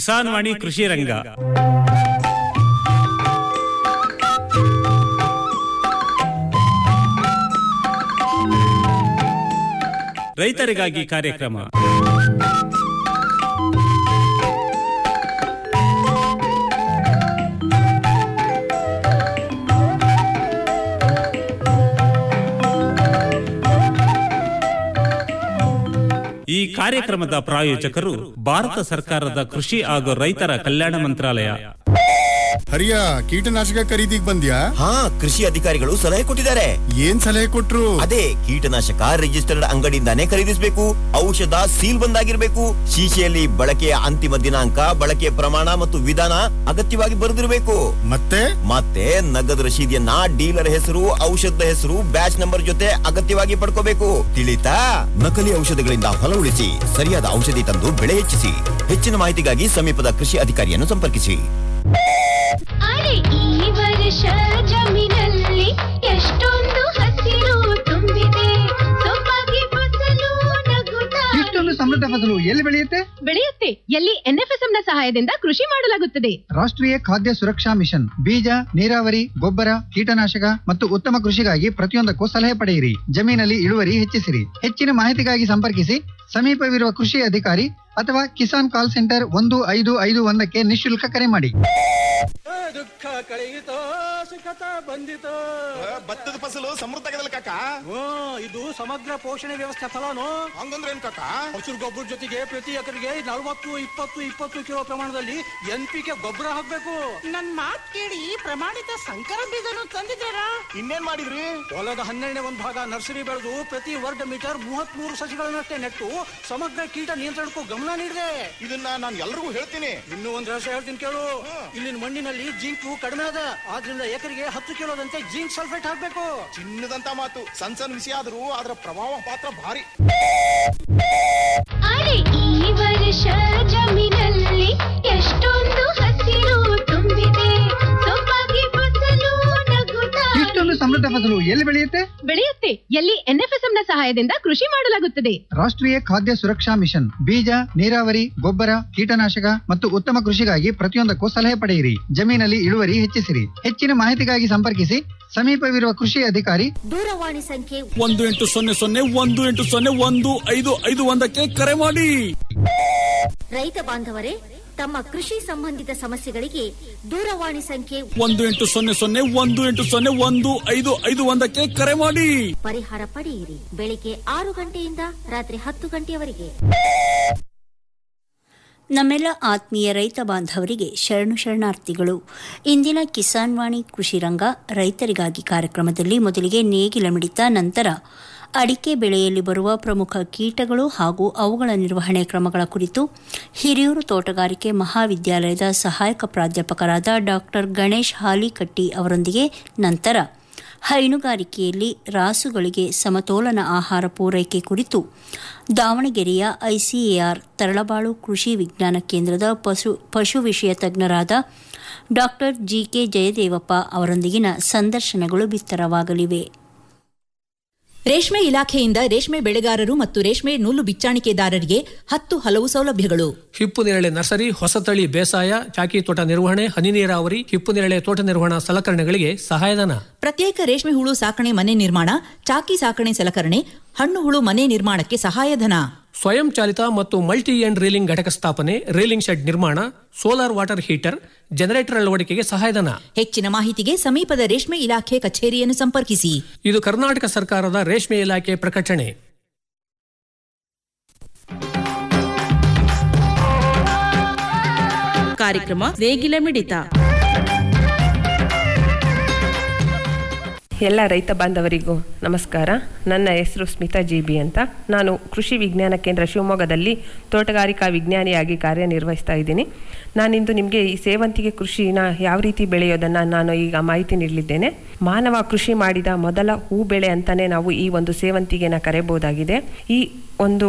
ಕಿಸಾನ್ ವಾಣಿ ಕೃಷಿ ರಂಗ ರೈತರಿಗಾಗಿ ಕಾರ್ಯಕ್ರಮ ಈ ಕಾರ್ಯಕ್ರಮದ ಪ್ರಾಯೋಜಕರು ಭಾರತ ಸರ್ಕಾರದ ಕೃಷಿ ಹಾಗೂ ರೈತರ ಕಲ್ಯಾಣ ಮಂತ್ರಾಲಯ ಹರಿಯ ಕೀಟನಾಶಕ ಖರೀದಿಗ್ ಬಂದ್ಯಾ ಹಾ ಕೃಷಿ ಅಧಿಕಾರಿಗಳು ಸಲಹೆ ಕೊಟ್ಟಿದ್ದಾರೆ ಏನ್ ಸಲಹೆ ಕೊಟ್ರು ಅದೇ ಕೀಟನಾಶಕ ರಿಜಿಸ್ಟರ್ಡ್ ಅಂಗಡಿಯಿಂದಾನೇ ಖರೀದಿಸಬೇಕು ಔಷಧ ಸೀಲ್ ಬಂದಾಗಿರ್ಬೇಕು ಶೀಶೆಯಲ್ಲಿ ಬಳಕೆಯ ಅಂತಿಮ ದಿನಾಂಕ ಬಳಕೆಯ ಪ್ರಮಾಣ ಮತ್ತು ವಿಧಾನ ಅಗತ್ಯವಾಗಿ ಬರೆದಿರಬೇಕು ಮತ್ತೆ ಮತ್ತೆ ನಗದು ರಶೀದಿಯನ್ನ ಡೀಲರ್ ಹೆಸರು ಔಷಧದ ಹೆಸರು ಬ್ಯಾಚ್ ನಂಬರ್ ಜೊತೆ ಅಗತ್ಯವಾಗಿ ಪಡ್ಕೋಬೇಕು ತಿಳಿತಾ ನಕಲಿ ಔಷಧಗಳಿಂದ ಹೊಲ ಉಳಿಸಿ ಸರಿಯಾದ ಔಷಧಿ ತಂದು ಬೆಳೆ ಹೆಚ್ಚಿಸಿ ಹೆಚ್ಚಿನ ಮಾಹಿತಿಗಾಗಿ ಸಮೀಪದ ಕೃಷಿ ಅಧಿಕಾರಿಯನ್ನು ಸಂಪರ್ಕಿಸಿ ಅರೆ ಈ ವರ್ಷ ಜಮೀನಲ್ಲಿ ಎಷ್ಟೊಂದು ಹಸಿರು ತುಂಬಿದೆ ಸೊಬಗೆ ಫಸಲು ನಗುತ್ತಾ ಇಷ್ಟೊಂದು ಸಮೃದ್ಧ ಫಸಲು ಎಲ್ಲಿ ಬೆಳೆಯುತ್ತೆ ಬೆಳೆಯುತ್ತೆ ಎಲ್ಲಿ ಎನ್ಎಫ್ಎಸ್ಎಂ ನ ಸಹಾಯದಿಂದ ಕೃಷಿ ಮಾಡಲಾಗುತ್ತದೆ ರಾಷ್ಟ್ರೀಯ ಖಾದ್ಯ ಸುರಕ್ಷಾ ಮಿಷನ್ ಬೀಜ ನೀರಾವರಿ ಗೊಬ್ಬರ ಕೀಟನಾಶಕ ಮತ್ತು ಉತ್ತಮ ಕೃಷಿಗಾಗಿ ಪ್ರತಿಯೊಂದಕ್ಕೂ ಸಲಹೆ ಪಡೆಯಿರಿ ಜಮೀನಲ್ಲಿ ಇಳುವರಿ ಹೆಚ್ಚಿಸಿರಿ ಹೆಚ್ಚಿನ ಮಾಹಿತಿಗಾಗಿ ಸಂಪರ್ಕಿಸಿ ಸಮೀಪವಿರುವ ಕೃಷಿ ಅಧಿಕಾರಿ ಅಥವಾ ಕಿಸಾನ್ ಕಾಲ್ ಸೆಂಟರ್ ಒಂದು ಐದು ಐದು ಒಂದಕ್ಕೆ ನಿಶುಲ್ಕ ಕರೆ ಮಾಡಿ ದುಃಖ ಕಳೆಯಿತೋ ಸುಖತ ಬಂದಿತೋ ಭತ್ತದ ಫಸಲು ಸಮೃದ್ಧ ಕಾಕ ಓ ಇದು ಸಮಗ್ರ ಪೋಷಣೆ ವ್ಯವಸ್ಥೆ ಫಲನು ಹಂಗಂದ್ರೆ ಏನ್ ಕಾಕ ಹಸಿರು ಗೊಬ್ಬರ ಜೊತೆಗೆ ಪ್ರತಿ ಎಕರೆಗೆ ನಲವತ್ತು ಇಪ್ಪತ್ತು ಇಪ್ಪತ್ತು ಕಿಲೋ ಪ್ರಮಾಣದಲ್ಲಿ ಎನ್ ಪಿ ಕೆ ಗೊಬ್ಬರ ಹಾಕ್ಬೇಕು ನನ್ ಮಾತ್ ಕೇಳಿ ಪ್ರಮಾಣಿತ ಸಂಕರ ಬೀಜನು ತಂದಿದ್ದಾರಾ ಇನ್ನೇನ್ ಮಾಡಿದ್ರಿ ಹೊಲದ ಹನ್ನೆರಡನೇ ಒಂದು ಭಾಗ ನರ್ಸರಿ ಬೆಳೆದು ಪ್ರತಿ ವರ್ಗ ಮೀಟರ್ ಮೂವತ್ತ್ ಮೂರು ಸಸಿಗಳನ್ನಷ್ಟೇ ನೆಟ್ಟು ಸಮಗ್ರ ಕೀಟ ನಿಯಂತ್ರಣಕ್ಕೂ ಗಮನ ನೀಡಿದೆ ಇದನ್ನ ನಾನು ಎಲ್ರಿಗೂ ಹೇಳ್ತೀನಿ ಇನ್ನೂ ಒಂದು ರಹಸ್ಯ ಹೇಳ್ತೀನಿ ಕೇಳು ಇಲ್ಲಿನ ಮಣ್ಣಿನಲ್ಲಿ ಜಿಂಕು ಕಡಿಮೆ ಅದ ಆದ್ರಿಂದ ಎಕರೆಗೆ ಹತ್ತು ಕಿಲೋದಂತೆ ಜಿಂಕ್ ಸಲ್ಫೇಟ್ ಹಾಕ್ಬೇಕು ಚಿನ್ನದಂತ ಮಾತು ಸಣ್ಣ ಸಣ್ಣ ವಿಷಯ ಆದ್ರೂ ಅದರ ಪ್ರಭಾವ ಪಾತ್ರ ಭಾರಿ ಅರೆ ಈ ವರ್ಷ ಜಮೀನಲ್ಲಿ ಎಷ್ಟೊಂದು ಹಸಿರು ತುಂಬಿದೆ ಸೊಬಗೆ ಫಸಲು ನಗುತ್ತಾ ಇಷ್ಟೊಂದು ಸಮೃದ್ಧ ಫಸಲು ಎಲ್ಲಿ ಬೆಳೆಯುತ್ತೆ ಬೆಳೆಯುತ್ತೆ ಎಲ್ಲಿ ಎನ್ಎಫ್ಎಸ್ಎಂ ನ ಸಹಾಯದಿಂದ ಕೃಷಿ ಮಾಡಲಾಗುತ್ತದೆ ರಾಷ್ಟ್ರೀಯ ಖಾದ್ಯ ಸುರಕ್ಷಾ ಮಿಷನ್ ಬೀಜ ನೀರಾವರಿ ಗೊಬ್ಬರ ಕೀಟನಾಶಕ ಮತ್ತು ಉತ್ತಮ ಕೃಷಿಗಾಗಿ ಪ್ರತಿಯೊಂದಕ್ಕೂ ಸಲಹೆ ಪಡೆಯಿರಿ ಜಮೀನಲ್ಲಿ ಇಳುವರಿ ಹೆಚ್ಚಿಸಿರಿ ಹೆಚ್ಚಿನ ಮಾಹಿತಿಗಾಗಿ ಸಂಪರ್ಕಿಸಿ ಸಮೀಪವಿರುವ ಕೃಷಿ ಅಧಿಕಾರಿ ದೂರವಾಣಿ ಸಂಖ್ಯೆ ಒಂದು ಎಂಟು ಸೊನ್ನೆ ಸೊನ್ನೆ ಒಂದು ಎಂಟು ಸೊನ್ನೆ ಒಂದು ಐದು ಐದು ಒಂದಕ್ಕೆ ಕರೆ ಮಾಡಿ ರೈತ ಬಾಂಧವರೇ ತಮ್ಮ ಕೃಷಿ ಸಂಬಂಧಿತ ಸಮಸ್ಯೆಗಳಿಗೆ ದೂರವಾಣಿ ಸಂಖ್ಯೆ ಒಂದು ಎಂಟು ಸೊನ್ನೆ ಸೊನ್ನೆ ಒಂದು ಎಂಟು ಸೊನ್ನೆ ಒಂದು ಐದು ಐದು ಒಂದಕ್ಕೆ ಕರೆ ಮಾಡಿ ಪರಿಹಾರ ಪಡೆಯಿರಿ ಬೆಳಿಗ್ಗೆ ಆರು ಗಂಟೆಯಿಂದ ರಾತ್ರಿ ಹತ್ತು ಗಂಟೆಯವರೆಗೆ ನಮ್ಮೆಲ್ಲ ಆತ್ಮೀಯ ರೈತ ಬಾಂಧವರಿಗೆ ಶರಣು ಶರಣಾರ್ಥಿಗಳು ಇಂದಿನ ಕಿಸಾನ್ ವಾಣಿ ಕೃಷಿ ರಂಗ ರೈತರಿಗಾಗಿ ಕಾರ್ಯಕ್ರಮದಲ್ಲಿ ಮೊದಲಿಗೆ ನೇಗಿಲ ಮಿಡಿತ ನಂತರ ಅಡಿಕೆ ಬೆಳೆಯಲ್ಲಿ ಬರುವ ಪ್ರಮುಖ ಕೀಟಗಳು ಹಾಗೂ ಅವುಗಳ ನಿರ್ವಹಣೆ ಕ್ರಮಗಳ ಕುರಿತು ಹಿರಿಯೂರು ತೋಟಗಾರಿಕೆ ಮಹಾವಿದ್ಯಾಲಯದ ಸಹಾಯಕ ಪ್ರಾಧ್ಯಾಪಕರಾದ ಡಾಕ್ಟರ್ ಗಣೇಶ್ ಹಾಲಿಕಟ್ಟಿ ಅವರೊಂದಿಗೆ ನಂತರ ಹೈನುಗಾರಿಕೆಯಲ್ಲಿ ರಾಸುಗಳಿಗೆ ಸಮತೋಲನ ಆಹಾರ ಪೂರೈಕೆ ಕುರಿತು ದಾವಣಗೆರೆಯ ಐಸಿಎಆರ್ ತರಳಬಾಳು ಕೃಷಿ ವಿಜ್ಞಾನ ಕೇಂದ್ರದ ಪಶು ಪಶು ವಿಷಯ ತಜ್ಞರಾದ ಡಾಕ್ಟರ್ ಜಿಕೆ ಜಯದೇವಪ್ಪ ಅವರೊಂದಿಗಿನ ಸಂದರ್ಶನಗಳು ಬಿತ್ತರವಾಗಲಿವೆ ರೇಷ್ಮೆ ಇಲಾಖೆಯಿಂದ ರೇಷ್ಮೆ ಬೆಳೆಗಾರರು ಮತ್ತು ರೇಷ್ಮೆ ನೂಲು ಬಿಚ್ಚಾಣಿಕೆದಾರರಿಗೆ ಹತ್ತು ಹಲವು ಸೌಲಭ್ಯಗಳು ಹಿಪ್ಪು ನೇರಳೆ ನರ್ಸರಿ ಹೊಸತಳಿ ಬೇಸಾಯ ಚಾಕಿ ತೋಟ ನಿರ್ವಹಣೆ ಹನಿ ನೀರಾವರಿ ಹಿಪ್ಪು ನೇರಳೆ ತೋಟ ನಿರ್ವಹಣಾ ಸಲಕರಣೆಗಳಿಗೆ ಸಹಾಯಧನ ಪ್ರತ್ಯೇಕ ರೇಷ್ಮೆ ಹುಳು ಸಾಕಣೆ ಮನೆ ನಿರ್ಮಾಣ ಚಾಕಿ ಸಾಕಣೆ ಸಲಕರಣೆ ಹಣ್ಣು ಹುಳು ಮನೆ ನಿರ್ಮಾಣಕ್ಕೆ ಸಹಾಯಧನ ಸ್ವಯಂ ಚಾಲಿತ ಮತ್ತು ಮಲ್ಟಿ ಎಂಡ್ ರೀಲಿಂಗ್ ಘಟಕ ಸ್ಥಾಪನೆ ರೀಲಿಂಗ್ ಶೆಡ್ ನಿರ್ಮಾಣ ಸೋಲಾರ್ ವಾಟರ್ ಹೀಟರ್ ಜನರೇಟರ್ ಅಳವಡಿಕೆಗೆ ಸಹಾಯಧನ ಹೆಚ್ಚಿನ ಮಾಹಿತಿಗೆ ಸಮೀಪದ ರೇಷ್ಮೆ ಇಲಾಖೆ ಕಚೇರಿಯನ್ನು ಸಂಪರ್ಕಿಸಿ ಇದು ಕರ್ನಾಟಕ ಸರ್ಕಾರದ ರೇಷ್ಮೆ ಇಲಾಖೆ ಪ್ರಕಟಣೆ ಕಾರ್ಯಕ್ರಮ ನೇಗಿಲ ಮಿಡಿತ ಎಲ್ಲ ರೈತ ಬಾಂಧವರಿಗೂ ನಮಸ್ಕಾರ ನನ್ನ ಹೆಸರು ಸ್ಮಿತಾ ಜಿ ಬಿ ಅಂತ ನಾನು ಕೃಷಿ ವಿಜ್ಞಾನ ಕೇಂದ್ರ ಶಿವಮೊಗ್ಗದಲ್ಲಿ ತೋಟಗಾರಿಕಾ ವಿಜ್ಞಾನಿಯಾಗಿ ಕಾರ್ಯನಿರ್ವಹಿಸ್ತಾ ಇದ್ದೀನಿ ನಾನಿಂದು ನಿಮಗೆ ಈ ಸೇವಂತಿಗೆ ಕೃಷಿನ ಯಾವ ರೀತಿ ಬೆಳೆಯೋದನ್ನು ನಾನು ಈಗ ಮಾಹಿತಿ ನೀಡಲಿದ್ದೇನೆ ಮಾನವ ಕೃಷಿ ಮಾಡಿದ ಮೊದಲ ಹೂ ಬೆಳೆ ಅಂತಲೇ ನಾವು ಈ ಒಂದು ಸೇವಂತಿಗೆನ ಕರೆಯಬಹುದಾಗಿದೆ ಈ ಒಂದು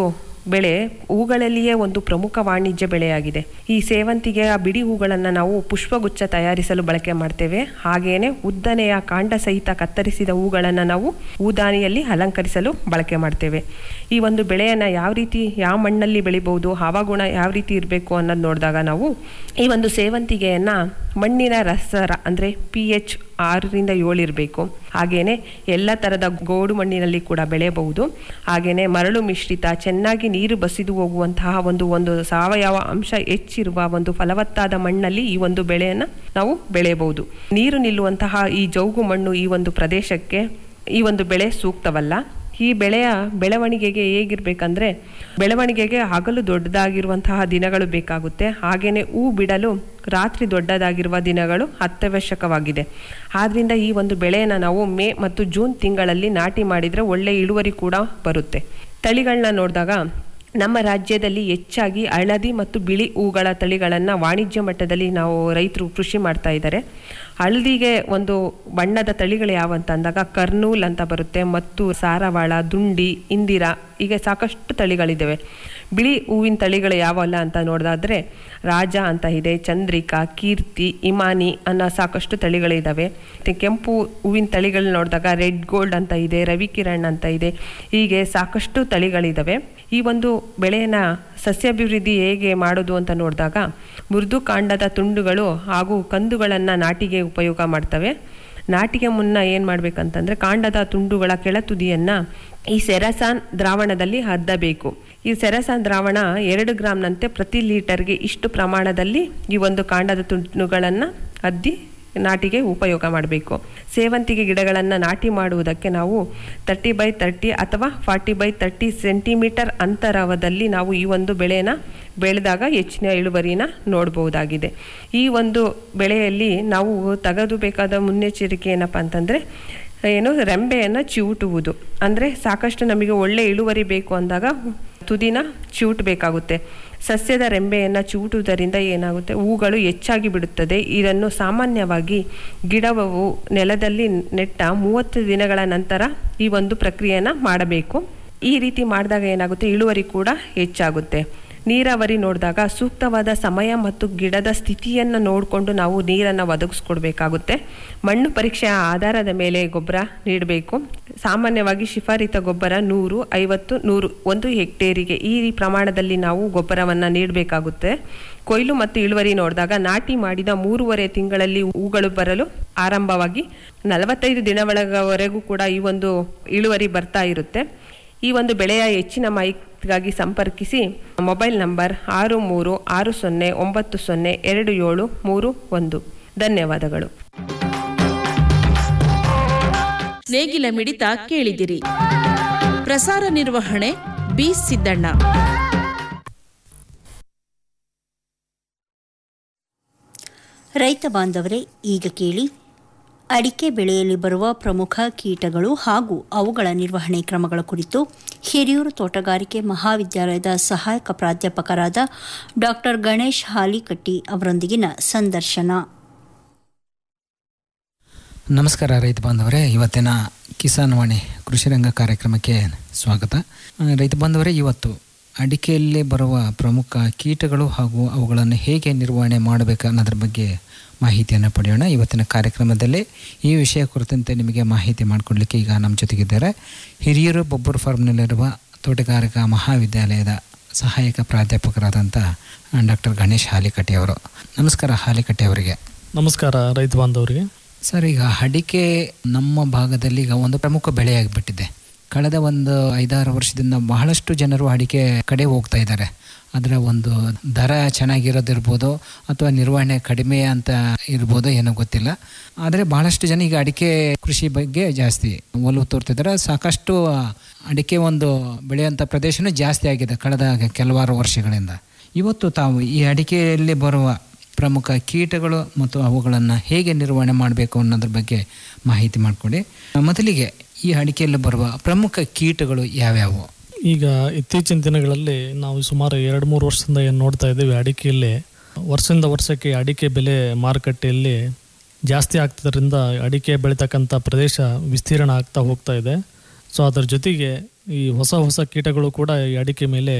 ಬೆಳೆ ಹೂಗಳಲ್ಲಿಯೇ ಒಂದು ಪ್ರಮುಖ ವಾಣಿಜ್ಯ ಬೆಳೆಯಾಗಿದೆ ಈ ಸೇವಂತಿಗೆಯ ಬಿಡಿ ಹೂಗಳನ್ನು ನಾವು ಪುಷ್ಪಗುಚ್ಛ ತಯಾರಿಸಲು ಬಳಕೆ ಮಾಡ್ತೇವೆ ಹಾಗೇನೆ ಉದ್ದನೆಯ ಕಾಂಡ ಸಹಿತ ಕತ್ತರಿಸಿದ ಹೂಗಳನ್ನು ನಾವು ಹೂದಾನಿಯಲ್ಲಿ ಅಲಂಕರಿಸಲು ಬಳಕೆ ಮಾಡ್ತೇವೆ ಈ ಒಂದು ಬೆಳೆಯನ್ನು ಯಾವ ರೀತಿ ಯಾವ ಮಣ್ಣಲ್ಲಿ ಬೆಳಿಬಹುದು ಹವಾಗುಣ ಯಾವ ರೀತಿ ಇರಬೇಕು ಅನ್ನೋದು ನೋಡಿದಾಗ ನಾವು ಈ ಒಂದು ಸೇವಂತಿಗೆಯನ್ನು ಮಣ್ಣಿನ ರಸರ ಅಂದರೆ ಪಿ ಎಚ್ ಆರರಿಂದ ಏಳು ಇರಬೇಕು ಹಾಗೇನೆ ಎಲ್ಲ ಥರದ ಗೋಡು ಮಣ್ಣಿನಲ್ಲಿ ಕೂಡ ಬೆಳೆಯಬಹುದು ಹಾಗೇನೆ ಮರಳು ಮಿಶ್ರಿತ ಚೆನ್ನಾಗಿ ನೀರು ಬಸಿದು ಹೋಗುವಂತಹ ಒಂದು ಒಂದು ಸಾವಯವ ಅಂಶ ಹೆಚ್ಚಿರುವ ಒಂದು ಫಲವತ್ತಾದ ಮಣ್ಣಲ್ಲಿ ಈ ಒಂದು ಬೆಳೆಯನ್ನು ನಾವು ಬೆಳೆಯಬಹುದು ನೀರು ನಿಲ್ಲುವಂತಹ ಈ ಜೌಗು ಮಣ್ಣು ಈ ಒಂದು ಪ್ರದೇಶಕ್ಕೆ ಈ ಒಂದು ಬೆಳೆ ಸೂಕ್ತವಲ್ಲ ಈ ಬೆಳೆಯ ಬೆಳವಣಿಗೆಗೆ ಹೇಗಿರ್ಬೇಕಂದ್ರೆ ಬೆಳವಣಿಗೆಗೆ ಹಗಲು ದೊಡ್ಡದಾಗಿರುವಂತಹ ದಿನಗಳು ಬೇಕಾಗುತ್ತೆ ಹಾಗೆಯೇ ಹೂ ಬಿಡಲು ರಾತ್ರಿ ದೊಡ್ಡದಾಗಿರುವ ದಿನಗಳು ಅತ್ಯವಶ್ಯಕವಾಗಿದೆ ಆದ್ರಿಂದ ಈ ಒಂದು ಬೆಳೆಯನ್ನು ನಾವು ಮೇ ಮತ್ತು ಜೂನ್ ತಿಂಗಳಲ್ಲಿ ನಾಟಿ ಮಾಡಿದರೆ ಒಳ್ಳೆ ಇಳುವರಿ ಕೂಡ ಬರುತ್ತೆ ತಳಿಗಳನ್ನ ನೋಡಿದಾಗ ನಮ್ಮ ರಾಜ್ಯದಲ್ಲಿ ಹೆಚ್ಚಾಗಿ ಹಳದಿ ಮತ್ತು ಬಿಳಿ ಹೂಗಳ ತಳಿಗಳನ್ನು ವಾಣಿಜ್ಯ ಮಟ್ಟದಲ್ಲಿ ನಾವು ರೈತರು ಕೃಷಿ ಮಾಡ್ತಾ ಇದ್ದಾರೆ ಹಳದಿಗೆ ಒಂದು ಬಣ್ಣದ ತಳಿಗಳು ಯಾವಂತ ಅಂದಾಗ ಕರ್ನೂಲ್ ಅಂತ ಬರುತ್ತೆ ಮತ್ತು ಸಾರವಾಳ ದುಂಡಿ ಇಂದಿರಾ ಹೀಗೆ ಸಾಕಷ್ಟು ತಳಿಗಳಿದ್ದಾವೆ ಬಿಳಿ ಹೂವಿನ ತಳಿಗಳು ಯಾವಲ್ಲ ಅಂತ ನೋಡೋದಾದ್ರೆ ರಾಜ ಅಂತ ಇದೆ ಚಂದ್ರಿಕಾ ಕೀರ್ತಿ ಇಮಾನಿ ಅನ್ನೋ ಸಾಕಷ್ಟು ತಳಿಗಳಿದ್ದಾವೆ ಮತ್ತು ಕೆಂಪು ಹೂವಿನ ತಳಿಗಳು ನೋಡಿದಾಗ ರೆಡ್ ಗೋಲ್ಡ್ ಅಂತ ಇದೆ ರವಿಕಿರಣ್ ಅಂತ ಇದೆ ಹೀಗೆ ಸಾಕಷ್ಟು ತಳಿಗಳಿದ್ದಾವೆ ಈ ಒಂದು ಬೆಳೆಯನ್ನು ಸಸ್ಯಾಭಿವೃದ್ಧಿ ಹೇಗೆ ಮಾಡೋದು ಅಂತ ನೋಡಿದಾಗ ಮೃದು ಕಾಂಡದ ತುಂಡುಗಳು ಹಾಗೂ ಕಂದುಗಳನ್ನು ನಾಟಿಗೆ ಉಪಯೋಗ ಮಾಡ್ತವೆ ನಾಟಿಗೆ ಮುನ್ನ ಏನು ಮಾಡ್ಬೇಕಂತಂದ್ರೆ ಕಾಂಡದ ತುಂಡುಗಳ ಕೆಳತುದಿಯನ್ನು ಈ ಸೆರಸಾನ್ ದ್ರಾವಣದಲ್ಲಿ ಅದ್ದಬೇಕು ಈ ಸೆರಸಾನ್ ದ್ರಾವಣ ಎರಡು ಗ್ರಾಮ್ನಂತೆ ಪ್ರತಿ ಲೀಟರ್ಗೆ ಇಷ್ಟು ಪ್ರಮಾಣದಲ್ಲಿ ಈ ಒಂದು ಕಾಂಡದ ತುಂಡುಗಳನ್ನು ಅದ್ದಿ ನಾಟಿಗೆ ಉಪಯೋಗ ಮಾಡಬೇಕು ಸೇವಂತಿಗೆ ಗಿಡಗಳನ್ನು ನಾಟಿ ಮಾಡುವುದಕ್ಕೆ ನಾವು ತರ್ಟಿ ಬೈ ತರ್ಟಿ ಅಥವಾ ಫಾರ್ಟಿ ಬೈ ತರ್ಟಿ ಸೆಂಟಿಮೀಟರ್ ಅಂತರವದಲ್ಲಿ ನಾವು ಈ ಒಂದು ಬೆಳೆನ ಬೆಳೆದಾಗ ಹೆಚ್ಚಿನ ಇಳುವರಿನ ನೋಡ್ಬೋದಾಗಿದೆ ಈ ಒಂದು ಬೆಳೆಯಲ್ಲಿ ನಾವು ತೆಗೆದುಬೇಕಾದ ಮುನ್ನೆಚ್ಚರಿಕೆ ಏನಪ್ಪ ಅಂತಂದರೆ ಏನು ರೆಂಬೆಯನ್ನು ಚಿವುಟುವುದು ಅಂದರೆ ಸಾಕಷ್ಟು ನಮಗೆ ಒಳ್ಳೆ ಇಳುವರಿ ಬೇಕು ಅಂದಾಗ ತುದಿನ ಚಿವುಟಬೇಕಾಗುತ್ತೆ ಸಸ್ಯದ ರೆಂಬೆಯನ್ನು ಚಿವುಟುವುದರಿಂದ ಏನಾಗುತ್ತೆ ಹೂಗಳು ಹೆಚ್ಚಾಗಿ ಬಿಡುತ್ತದೆ ಇದನ್ನು ಸಾಮಾನ್ಯವಾಗಿ ಗಿಡವು ನೆಲದಲ್ಲಿ ನೆಟ್ಟ ಮೂವತ್ತು ದಿನಗಳ ನಂತರ ಈ ಒಂದು ಪ್ರಕ್ರಿಯೆಯನ್ನು ಮಾಡಬೇಕು ಈ ರೀತಿ ಮಾಡಿದಾಗ ಏನಾಗುತ್ತೆ ಇಳುವರಿ ಕೂಡ ಹೆಚ್ಚಾಗುತ್ತೆ ನೀರಾವರಿ ನೋಡಿದಾಗ ಸೂಕ್ತವಾದ ಸಮಯ ಮತ್ತು ಗಿಡದ ಸ್ಥಿತಿಯನ್ನು ನೋಡಿಕೊಂಡು ನಾವು ನೀರನ್ನು ಒದಗಿಸ್ಕೊಡ್ಬೇಕಾಗುತ್ತೆ ಮಣ್ಣು ಪರೀಕ್ಷೆಯ ಆಧಾರದ ಮೇಲೆ ಗೊಬ್ಬರ ನೀಡಬೇಕು ಸಾಮಾನ್ಯವಾಗಿ ಶಿಫಾರಿತ ಗೊಬ್ಬರ ನೂರು ಐವತ್ತು ನೂರು ಒಂದು ಹೆಕ್ಟೇರಿಗೆ ಈ ಪ್ರಮಾಣದಲ್ಲಿ ನಾವು ಗೊಬ್ಬರವನ್ನು ನೀಡಬೇಕಾಗುತ್ತೆ ಕೊಯ್ಲು ಮತ್ತು ಇಳುವರಿ ನೋಡಿದಾಗ ನಾಟಿ ಮಾಡಿದ ಮೂರುವರೆ ತಿಂಗಳಲ್ಲಿ ಹೂಗಳು ಬರಲು ಆರಂಭವಾಗಿ ನಲವತ್ತೈದು ದಿನಗಳವರೆಗೂ ಕೂಡ ಈ ಒಂದು ಇಳುವರಿ ಬರ್ತಾ ಇರುತ್ತೆ ಈ ಒಂದು ಬೆಳೆಯ ಹೆಚ್ಚಿನ ಮಾಹಿತಿಗಾಗಿ ಸಂಪರ್ಕಿಸಿ ಮೊಬೈಲ್ ನಂಬರ್ ಆರು ಮೂರು ಆರು ಸೊನ್ನೆ ಒಂಬತ್ತು ಸೊನ್ನೆ ಎರಡು ಏಳು ಮೂರು ಒಂದು ಧನ್ಯವಾದಗಳು ನೇಗಿಲ ಮಿಡಿತ ಕೇಳಿದಿರಿ ಪ್ರಸಾರ ನಿರ್ವಹಣೆ ಬಿ ಸಿದ್ದಣ್ಣ ರೈತ ಬಾಂಧವರೇ ಈಗ ಕೇಳಿ ಅಡಿಕೆ ಬೆಳೆಯಲ್ಲಿ ಬರುವ ಪ್ರಮುಖ ಕೀಟಗಳು ಹಾಗೂ ಅವುಗಳ ನಿರ್ವಹಣೆ ಕ್ರಮಗಳ ಕುರಿತು ಹಿರಿಯೂರು ತೋಟಗಾರಿಕೆ ಮಹಾವಿದ್ಯಾಲಯದ ಸಹಾಯಕ ಪ್ರಾಧ್ಯಾಪಕರಾದ ಡಾಕ್ಟರ್ ಗಣೇಶ್ ಹಾಲಿಕಟ್ಟಿ ಅವರೊಂದಿಗಿನ ಸಂದರ್ಶನ ನಮಸ್ಕಾರ ರೈತ ಬಾಂಧವರೇ ಇವತ್ತಿನ ಕಿಸಾನ್ ವಾಣಿ ಕೃಷಿ ರಂಗ ಕಾರ್ಯಕ್ರಮಕ್ಕೆ ಸ್ವಾಗತ ಆ, ರೈತ ಬಾಂಧವರೇ ಇವತ್ತು ಅಡಿಕೆಯಲ್ಲಿ ಬರುವ ಪ್ರಮುಖ ಕೀಟಗಳು ಹಾಗೂ ಅವುಗಳನ್ನು ಹೇಗೆ ನಿರ್ವಹಣೆ ಮಾಡಬೇಕು ಅನ್ನೋದ್ರ ಬಗ್ಗೆ ಮಾಹಿತಿಯನ್ನು ಪಡೆಯೋಣ ಇವತ್ತಿನ ಕಾರ್ಯಕ್ರಮದಲ್ಲಿ ಈ ವಿಷಯ ಕುರಿತಂತೆ ನಿಮಗೆ ಮಾಹಿತಿ ಮಾಡಿಕೊಡ್ಲಿಕ್ಕೆ ಈಗ ನಮ್ಮ ಜೊತೆಗಿದ್ದಾರೆ ಹಿರಿಯೂರು ಬೊಬ್ಬರು ಫಾರ್ಮ್ನಲ್ಲಿರುವ ತೋಟಗಾರಿಕಾ ಮಹಾವಿದ್ಯಾಲಯದ ಸಹಾಯಕ ಪ್ರಾಧ್ಯಾಪಕರಾದಂಥ ಡಾಕ್ಟರ್ ಗಣೇಶ್ ಹಾಲಿಕಟ್ಟಿ ಅವರು ನಮಸ್ಕಾರ ಹಾಲಿಕಟ್ಟಿ ಅವರಿಗೆ ನಮಸ್ಕಾರ ರೈತ ಬಾಂಧವರಿಗೆ ಸರ್ ಈಗ ಅಡಿಕೆ ನಮ್ಮ ಭಾಗದಲ್ಲಿ ಈಗ ಒಂದು ಪ್ರಮುಖ ಬೆಳೆಯಾಗಿಬಿಟ್ಟಿದೆ ಕಳೆದ ಒಂದು ಐದಾರು ವರ್ಷದಿಂದ ಬಹಳಷ್ಟು ಜನರು ಅಡಿಕೆ ಕಡೆ ಹೋಗ್ತಾ ಇದ್ದಾರೆ ಅದರ ಒಂದು ದರ ಚೆನ್ನಾಗಿರೋದಿರ್ಬೋದು ಅಥವಾ ನಿರ್ವಹಣೆ ಕಡಿಮೆ ಅಂತ ಇರ್ಬೋದು ಏನೋ ಗೊತ್ತಿಲ್ಲ ಆದರೆ ಬಹಳಷ್ಟು ಜನ ಈಗ ಅಡಿಕೆ ಕೃಷಿ ಬಗ್ಗೆ ಜಾಸ್ತಿ ಒಲವು ತೋರ್ತಿದ್ದಾರೆ ಸಾಕಷ್ಟು ಅಡಿಕೆ ಒಂದು ಬೆಳೆಯುವಂಥ ಪ್ರದೇಶನೂ ಜಾಸ್ತಿ ಆಗಿದೆ ಕಳೆದ ಕೆಲವಾರು ವರ್ಷಗಳಿಂದ ಇವತ್ತು ತಾವು ಈ ಅಡಿಕೆಯಲ್ಲಿ ಬರುವ ಪ್ರಮುಖ ಕೀಟಗಳು ಮತ್ತು ಅವುಗಳನ್ನು ಹೇಗೆ ನಿರ್ವಹಣೆ ಮಾಡಬೇಕು ಅನ್ನೋದ್ರ ಬಗ್ಗೆ ಮಾಹಿತಿ ಮಾಡಿಕೊಡಿ ಮೊದಲಿಗೆ ಈ ಅಡಿಕೆಯಲ್ಲಿ ಬರುವ ಪ್ರಮುಖ ಕೀಟಗಳು ಯಾವ್ಯಾವು ಈಗ ಇತ್ತೀಚಿನ ದಿನಗಳಲ್ಲಿ ನಾವು ಸುಮಾರು ಎರಡು ಮೂರು ವರ್ಷದಿಂದ ಏನು ನೋಡ್ತಾ ಇದ್ದೀವಿ ಅಡಿಕೆಯಲ್ಲಿ ವರ್ಷದಿಂದ ವರ್ಷಕ್ಕೆ ಅಡಿಕೆ ಬೆಲೆ ಮಾರುಕಟ್ಟೆಯಲ್ಲಿ ಜಾಸ್ತಿ ಆಗ್ತದ್ರಿಂದ ಅಡಿಕೆ ಬೆಳೀತಕ್ಕಂಥ ಪ್ರದೇಶ ವಿಸ್ತೀರ್ಣ ಆಗ್ತಾ ಹೋಗ್ತಾ ಇದೆ ಸೊ ಅದರ ಜೊತೆಗೆ ಈ ಹೊಸ ಹೊಸ ಕೀಟಗಳು ಕೂಡ ಈ ಅಡಿಕೆ ಮೇಲೆ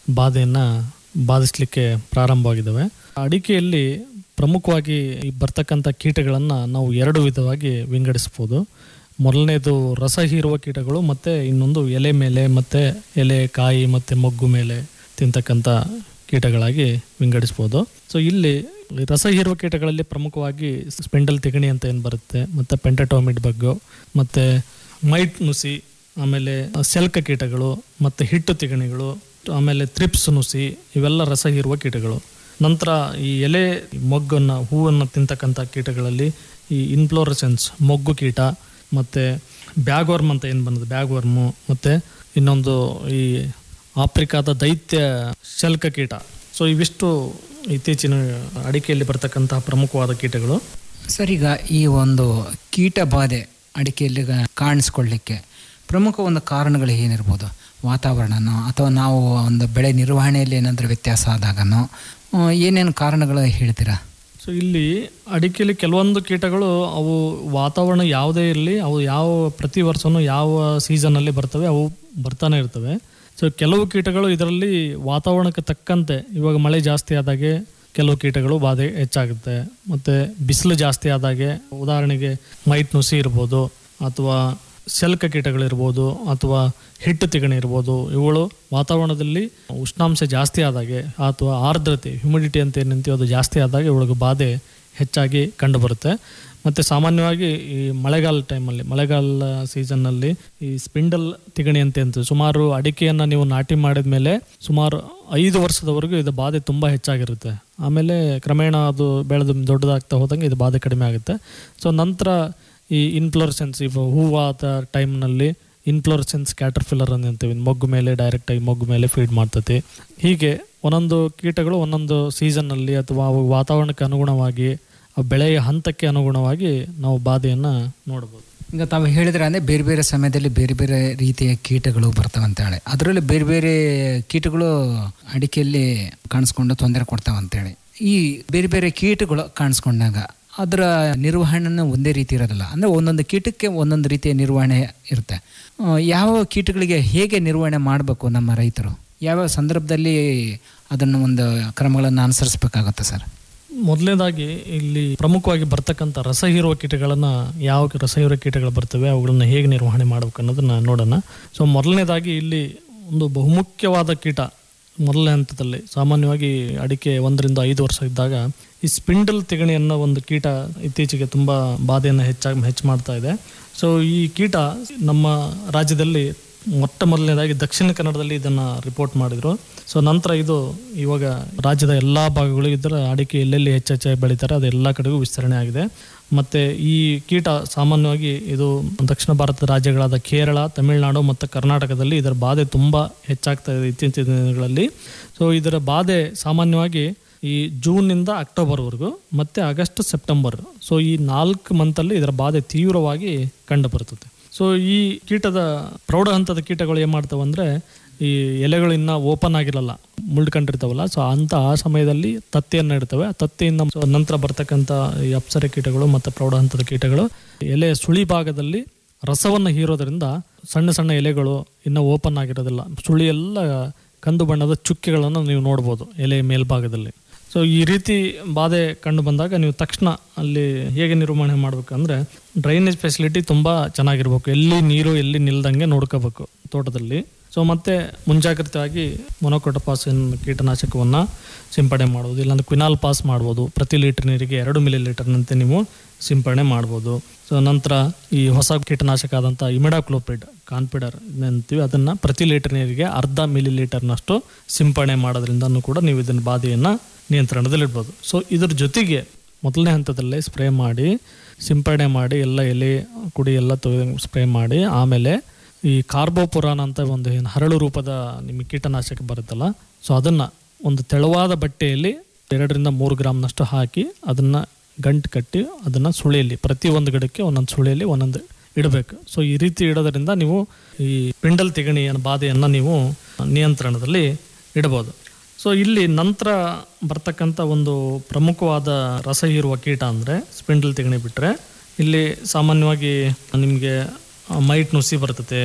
ಬಾಧೆಯನ್ನು ಬಾಧಿಸಲಿಕ್ಕೆ ಪ್ರಾರಂಭವಾಗಿದ್ದಾವೆ ಅಡಿಕೆಯಲ್ಲಿ ಪ್ರಮುಖವಾಗಿ ಈ ಬರ್ತಕ್ಕಂಥ ಕೀಟಗಳನ್ನು ನಾವು ಎರಡು ವಿಧವಾಗಿ ವಿಂಗಡಿಸ್ಬೋದು ಮೊದಲನೇದು ರಸ ಹೀರುವ ಕೀಟಗಳು ಮತ್ತು ಇನ್ನೊಂದು ಎಲೆ ಮೇಲೆ ಮತ್ತು ಎಲೆ ಕಾಯಿ ಮತ್ತು ಮೊಗ್ಗು ಮೇಲೆ ತಿಂತಕ್ಕಂಥ ಕೀಟಗಳಾಗಿ ವಿಂಗಡಿಸ್ಬೋದು ಸೊ ಇಲ್ಲಿ ರಸ ಹೀರುವ ಕೀಟಗಳಲ್ಲಿ ಪ್ರಮುಖವಾಗಿ ಸ್ಪೆಂಡಲ್ ತಿಗಣಿ ಅಂತ ಏನು ಬರುತ್ತೆ ಮತ್ತು ಪೆಂಟಟೋಮಿಡ್ ಬಗ್ಗು ಮತ್ತು ಮೈಟ್ ನುಸಿ ಆಮೇಲೆ ಸೆಲ್ಕ ಕೀಟಗಳು ಮತ್ತು ಹಿಟ್ಟು ತಿಗಣಿಗಳು ಆಮೇಲೆ ತ್ರಿಪ್ಸ್ ನುಸಿ ಇವೆಲ್ಲ ರಸ ಹೀರುವ ಕೀಟಗಳು ನಂತರ ಈ ಎಲೆ ಮೊಗ್ಗನ್ನು ಹೂವನ್ನು ತಿಂತಕ್ಕಂಥ ಕೀಟಗಳಲ್ಲಿ ಈ ಇನ್ಫ್ಲೋರಸೆನ್ಸ್ ಮೊಗ್ಗು ಕೀಟ ಮತ್ತು ಬ್ಯಾಗ್ ವರ್ಮ್ ಅಂತ ಏನು ಬಂದಿದೆ ಬ್ಯಾಗ್ ವರ್ಮು ಮತ್ತು ಇನ್ನೊಂದು ಈ ಆಫ್ರಿಕಾದ ದೈತ್ಯ ಶಲ್ಕ ಕೀಟ ಸೊ ಇವಿಷ್ಟು ಇತ್ತೀಚಿನ ಅಡಿಕೆಯಲ್ಲಿ ಬರ್ತಕ್ಕಂತಹ ಪ್ರಮುಖವಾದ ಕೀಟಗಳು ಸರ್ ಈಗ ಈ ಒಂದು ಕೀಟ ಬಾಧೆ ಅಡಿಕೆಯಲ್ಲಿ ಕಾಣಿಸ್ಕೊಳ್ಳಿಕ್ಕೆ ಪ್ರಮುಖ ಒಂದು ಕಾರಣಗಳು ಏನಿರ್ಬೋದು ವಾತಾವರಣನೋ ಅಥವಾ ನಾವು ಒಂದು ಬೆಳೆ ನಿರ್ವಹಣೆಯಲ್ಲಿ ಏನಾದರೂ ವ್ಯತ್ಯಾಸ ಆದಾಗನೋ ಆ, ಏನೇನು ಕಾರಣಗಳು ಹೇಳ್ತೀರಾ ಸೊ ಇಲ್ಲಿ ಅಡಿಕೆಯಲ್ಲಿ ಕೆಲವೊಂದು ಕೀಟಗಳು ಅವು ವಾತಾವರಣ ಯಾವುದೇ ಇರಲಿ ಅವು ಯಾವ ಪ್ರತಿ ವರ್ಷವೂ ಯಾವ ಸೀಸನಲ್ಲಿ ಬರ್ತವೆ ಅವು ಬರ್ತಾನೆ ಇರ್ತವೆ ಸೊ ಕೆಲವು ಕೀಟಗಳು ಇದರಲ್ಲಿ ವಾತಾವರಣಕ್ಕೆ ತಕ್ಕಂತೆ ಇವಾಗ ಮಳೆ ಜಾಸ್ತಿ ಆದಾಗೆ ಕೆಲವು ಕೀಟಗಳು ಬಾಧೆ ಹೆಚ್ಚಾಗುತ್ತೆ ಮತ್ತು ಬಿಸಿಲು ಜಾಸ್ತಿ ಆದಾಗೆ ಉದಾಹರಣೆಗೆ ಮೈಟ್ ನುಸಿ ಇರ್ಬೋದು ಅಥವಾ ಶಲ್ಕ ಕೀಟಗಳಿರ್ಬೋದು ಅಥವಾ ಹಿಟ್ಟು ತಿಗಣಿ ಇರ್ಬೋದು ಇವುಗಳು ವಾತಾವರಣದಲ್ಲಿ ಉಷ್ಣಾಂಶ ಜಾಸ್ತಿ ಆದಾಗೆ ಅಥವಾ ಆರ್ದ್ರತೆ ಹ್ಯುಮಿಡಿಟಿ ಅಂತ ಏನು ಅಂತೀವಿ ಅದು ಜಾಸ್ತಿ ಆದಾಗ ಇವುಗಳಿಗೆ ಬಾಧೆ ಹೆಚ್ಚಾಗಿ ಕಂಡುಬರುತ್ತೆ ಮತ್ತು ಸಾಮಾನ್ಯವಾಗಿ ಈ ಮಳೆಗಾಲ ಟೈಮಲ್ಲಿ ಮಳೆಗಾಲ ಸೀಸನ್ನಲ್ಲಿ ಈ ಸ್ಪಿಂಡಲ್ ತಿಗಣಿ ಅಂತ ಅಂತೀವಿ ಸುಮಾರು ಅಡಿಕೆಯನ್ನು ನೀವು ನಾಟಿ ಮಾಡಿದ ಮೇಲೆ ಸುಮಾರು ಐದು ವರ್ಷದವರೆಗೂ ಇದು ಬಾಧೆ ತುಂಬ ಹೆಚ್ಚಾಗಿರುತ್ತೆ ಆಮೇಲೆ ಕ್ರಮೇಣ ಅದು ಬೆಳೆದು ದೊಡ್ಡದಾಗ್ತಾ ಹೋದಂಗೆ ಇದು ಬಾಧೆ ಕಡಿಮೆ ಆಗುತ್ತೆ ಸೊ ನಂತರ ಈ ಇನ್ಫ್ಲೋರ್ಸೆನ್ಸ್ ಈಗ ಹೂವಾದ ಟೈಮ್ನಲ್ಲಿ ಇನ್ಫ್ಲೋರ್ಸೆನ್ಸ್ ಕ್ಯಾಟರ್ಫಿಲ್ಲರ್ ಅಂತ ಅಂತೀವಿ ಮೊಗ್ಗು ಮೇಲೆ ಡೈರೆಕ್ಟಾಗಿ ಮೊಗ್ಗು ಮೇಲೆ ಫೀಡ್ ಮಾಡ್ತೈತಿ ಹೀಗೆ ಒಂದೊಂದು ಕೀಟಗಳು ಒಂದೊಂದು ಸೀಸನ್ನಲ್ಲಿ ಅಥವಾ ಅವು ವಾತಾವರಣಕ್ಕೆ ಅನುಗುಣವಾಗಿ ಆ ಬೆಳೆಯ ಹಂತಕ್ಕೆ ಅನುಗುಣವಾಗಿ ನಾವು ಬಾಧೆಯನ್ನು ನೋಡ್ಬೋದು ಈಗ ತಾವು ಹೇಳಿದ್ರೆ ಅಂದರೆ ಬೇರೆ ಬೇರೆ ಸಮಯದಲ್ಲಿ ಬೇರೆ ಬೇರೆ ರೀತಿಯ ಕೀಟಗಳು ಬರ್ತವಂತೇಳಿ ಅದರಲ್ಲಿ ಬೇರೆ ಬೇರೆ ಕೀಟಗಳು ಅಡಿಕೆಯಲ್ಲಿ ಕಾಣಿಸ್ಕೊಂಡು ತೊಂದರೆ ಕೊಡ್ತಾವಂತೇಳಿ ಈ ಬೇರೆ ಬೇರೆ ಕೀಟಗಳು ಕಾಣಿಸ್ಕೊಂಡಾಗ ಅದರ ನಿರ್ವಹಣೆ ಒಂದೇ ರೀತಿ ಇರೋದಿಲ್ಲ ಅಂದರೆ ಒಂದೊಂದು ಕೀಟಕ್ಕೆ ಒಂದೊಂದು ರೀತಿಯ ನಿರ್ವಹಣೆ ಇರುತ್ತೆ ಆ, ಯಾವ ಕೀಟಗಳಿಗೆ ಹೇಗೆ ನಿರ್ವಹಣೆ ಮಾಡಬೇಕು ನಮ್ಮ ರೈತರು ಯಾವ ಸಂದರ್ಭದಲ್ಲಿ ಅದನ್ನು ಒಂದು ಕ್ರಮಗಳನ್ನು ಅನುಸರಿಸಬೇಕಾಗುತ್ತೆ ಸರ್ ಮೊದಲನೇದಾಗಿ ಇಲ್ಲಿ ಪ್ರಮುಖವಾಗಿ ಬರ್ತಕ್ಕಂಥ ರಸ ಹೀರುವ ಕೀಟಗಳನ್ನು ಯಾವ ರಸ ಹೀರುವ ಕೀಟಗಳು ಬರ್ತವೆ ಅವುಗಳನ್ನು ಹೇಗೆ ನಿರ್ವಹಣೆ ಮಾಡಬೇಕು ಅನ್ನೋದನ್ನ ನೋಡೋಣ ಸೊ ಮೊದಲನೇದಾಗಿ ಇಲ್ಲಿ ಒಂದು ಬಹುಮುಖ್ಯವಾದ ಕೀಟ ಮೊದಲನೇ ಹಂತದಲ್ಲಿ ಸಾಮಾನ್ಯವಾಗಿ ಅಡಿಕೆ ಒಂದರಿಂದ ಐದು ವರ್ಷ ಇದ್ದಾಗ ಈ ಸ್ಪಿಂಡಲ್ ತಿಗಣಿ ಅನ್ನೋ ಒಂದು ಕೀಟ ಇತ್ತೀಚೆಗೆ ತುಂಬ ಬಾಧೆಯನ್ನು ಹೆಚ್ಚಾಗಿ ಹೆಚ್ಚು ಮಾಡ್ತಾ ಇದೆ ಸೊ ಈ ಕೀಟ ನಮ್ಮ ರಾಜ್ಯದಲ್ಲಿ ಮೊಟ್ಟ ಮೊದಲನೇದಾಗಿ ದಕ್ಷಿಣ ಕನ್ನಡದಲ್ಲಿ ಇದನ್ನು ರಿಪೋರ್ಟ್ ಮಾಡಿದರು ಸೊ ನಂತರ ಇದು ಇವಾಗ ರಾಜ್ಯದ ಎಲ್ಲ ಭಾಗಗಳು ಇದರ ಅಡಿಕೆ ಎಲ್ಲೆಲ್ಲಿ ಹೆಚ್ಚೆಚ್ಚಾಗಿ ಬೆಳೀತಾರೆ ಅದು ಎಲ್ಲ ಕಡೆಗೂ ವಿಸ್ತರಣೆ ಆಗಿದೆ ಮತ್ತು ಈ ಕೀಟ ಸಾಮಾನ್ಯವಾಗಿ ಇದು ದಕ್ಷಿಣ ಭಾರತದ ರಾಜ್ಯಗಳಾದ ಕೇರಳ ತಮಿಳುನಾಡು ಮತ್ತು ಕರ್ನಾಟಕದಲ್ಲಿ ಇದರ ಬಾಧೆ ತುಂಬ ಹೆಚ್ಚಾಗ್ತಾ ಇದೆ ಇತ್ತೀಚಿನ ದಿನಗಳಲ್ಲಿ ಸೊ ಇದರ ಬಾಧೆ ಸಾಮಾನ್ಯವಾಗಿ ಈ ಜೂನ್ನಿಂದ ಅಕ್ಟೋಬರ್ವರೆಗೂ ಮತ್ತು ಆಗಸ್ಟ್ ಸೆಪ್ಟೆಂಬರ್ ಸೊ ಈ ನಾಲ್ಕು ಮಂತಲ್ಲಿ ಇದರ ಬಾಧೆ ತೀವ್ರವಾಗಿ ಕಂಡುಬರುತ್ತದೆ ಸೊ ಈ ಕೀಟದ ಪ್ರೌಢ ಹಂತದ ಕೀಟಗಳು ಏನು ಮಾಡ್ತಾವೆ ಅಂದರೆ ಈ ಎಲೆಗಳು ಇನ್ನೂ ಓಪನ್ ಆಗಿರಲ್ಲ ಮುಳ್ಕೊಂಡಿರ್ತಾವಲ್ಲ ಸೊ ಅಂತ ಆ ಸಮಯದಲ್ಲಿ ತತ್ತೆಯನ್ನು ಇಡ್ತವೆ ಆ ತತ್ತೆಯಿಂದ ಸೊ ನಂತರ ಬರ್ತಕ್ಕಂಥ ಈ ಅಪ್ಸರೆ ಕೀಟಗಳು ಮತ್ತು ಪ್ರೌಢ ಹಂತದ ಕೀಟಗಳು ಎಲೆ ಸುಳಿ ಭಾಗದಲ್ಲಿ ರಸವನ್ನು ಹೀರೋದ್ರಿಂದ ಸಣ್ಣ ಸಣ್ಣ ಎಲೆಗಳು ಇನ್ನೂ ಓಪನ್ ಆಗಿರೋದಿಲ್ಲ ಸುಳಿ ಎಲ್ಲ ಕಂದು ಬಣ್ಣದ ಚುಕ್ಕೆಗಳನ್ನು ನೀವು ನೋಡ್ಬೋದು ಎಲೆ ಮೇಲ್ಭಾಗದಲ್ಲಿ ಸೊ ಈ ರೀತಿ ಬಾಧೆ ಕಂಡು ಬಂದಾಗ ನೀವು ತಕ್ಷಣ ಅಲ್ಲಿ ಹೇಗೆ ನಿರ್ವಹಣೆ ಮಾಡಬೇಕಂದ್ರೆ ಡ್ರೈನೇಜ್ ಫೆಸಿಲಿಟಿ ತುಂಬ ಚೆನ್ನಾಗಿರ್ಬೇಕು ಎಲ್ಲಿ ನೀರು ಎಲ್ಲಿ ನಿಲ್ದಂಗೆ ನೋಡ್ಕೋಬೇಕು ತೋಟದಲ್ಲಿ ಸೊ ಮತ್ತೆ ಮುಂಜಾಗ್ರತೆಯಾಗಿ ಮೊನೊಕೊಟಪಾಸ್ ಕೀಟನಾಶಕವನ್ನು ಸಿಂಪಡಣೆ ಮಾಡ್ಬೋದು ಇಲ್ಲಾಂದ್ರೆ ಕ್ವಿನಾಲ್ ಪಾಸ್ ಮಾಡ್ಬೋದು ಪ್ರತಿ ಲೀಟರ್ ನೀರಿಗೆ ಎರಡು ಮಿಲಿ ಲೀಟರ್ನಂತೆ ನೀವು ಸಿಂಪಡಣೆ ಮಾಡ್ಬೋದು ಸೊ ನಂತರ ಈ ಹೊಸ ಕೀಟನಾಶಕ ಆದಂಥ ಇಮಿಡಾಕ್ಲೋಪಿಡ್ ಕಾನ್ಪಿಡರ್ ಅಂತೀವಿ ಅದನ್ನು ಪ್ರತಿ ಲೀಟರ್ ನೀರಿಗೆ ಅರ್ಧ ಮಿಲಿ ಲೀಟರ್ನಷ್ಟು ಸಿಂಪಡಣೆ ಮಾಡೋದ್ರಿಂದನೂ ಕೂಡ ನೀವು ಇದನ್ನ ಬಾಧೆಯನ್ನು ನಿಯಂತ್ರಣದಲ್ಲಿಡ್ಬೋದು ಸೊ ಇದ್ರ ಜೊತೆಗೆ ಮೊದಲನೇ ಹಂತದಲ್ಲೇ ಸ್ಪ್ರೇ ಮಾಡಿ ಸಿಂಪಡಣೆ ಮಾಡಿ ಎಲ್ಲ ಎಲೆ ಕುಡಿ ಎಲ್ಲ ತೆಗೆದು ಸ್ಪ್ರೇ ಮಾಡಿ ಆಮೇಲೆ ಈ ಕಾರ್ಬೋಪುರಾನ್ ಅಂತ ಒಂದು ಏನು ಹರಳು ರೂಪದ ನಿಮಗೆ ಕೀಟನಾಶಕ ಬರುತ್ತಲ್ಲ ಸೊ ಅದನ್ನು ಒಂದು ತೆಳುವಾದ ಬಟ್ಟೆಯಲ್ಲಿ ಎರಡರಿಂದ ಮೂರು ಗ್ರಾಮ್ನಷ್ಟು ಹಾಕಿ ಅದನ್ನು ಗಂಟು ಕಟ್ಟಿ ಅದನ್ನು ಸುಳಿಯಲ್ಲಿ ಪ್ರತಿ ಒಂದು ಗಿಡಕ್ಕೆ ಒಂದೊಂದು ಸುಳಿಯಲ್ಲಿ ಒಂದೊಂದು ಇಡಬೇಕು ಸೊ ಈ ರೀತಿ ಇಡೋದ್ರಿಂದ ನೀವು ಈ ಪಿಂಡಲ್ ತಿಗಣಿಯ ಬಾಧೆಯನ್ನು ನೀವು ನಿಯಂತ್ರಣದಲ್ಲಿ ಇಡಬಹುದು ಸೊ ಇಲ್ಲಿ ನಂತರ ಬರ್ತಕ್ಕಂಥ ಒಂದು ಪ್ರಮುಖವಾದ ರಸ ಹೀರುವ ಕೀಟ ಅಂದರೆ ಸ್ಪಿಂಡಲ್ ತಿಗಣಿ ಬಿಟ್ಟರೆ ಇಲ್ಲಿ ಸಾಮಾನ್ಯವಾಗಿ ನಿಮಗೆ ಮೈಟ್ ನುಸಿ ಬರ್ತತೆ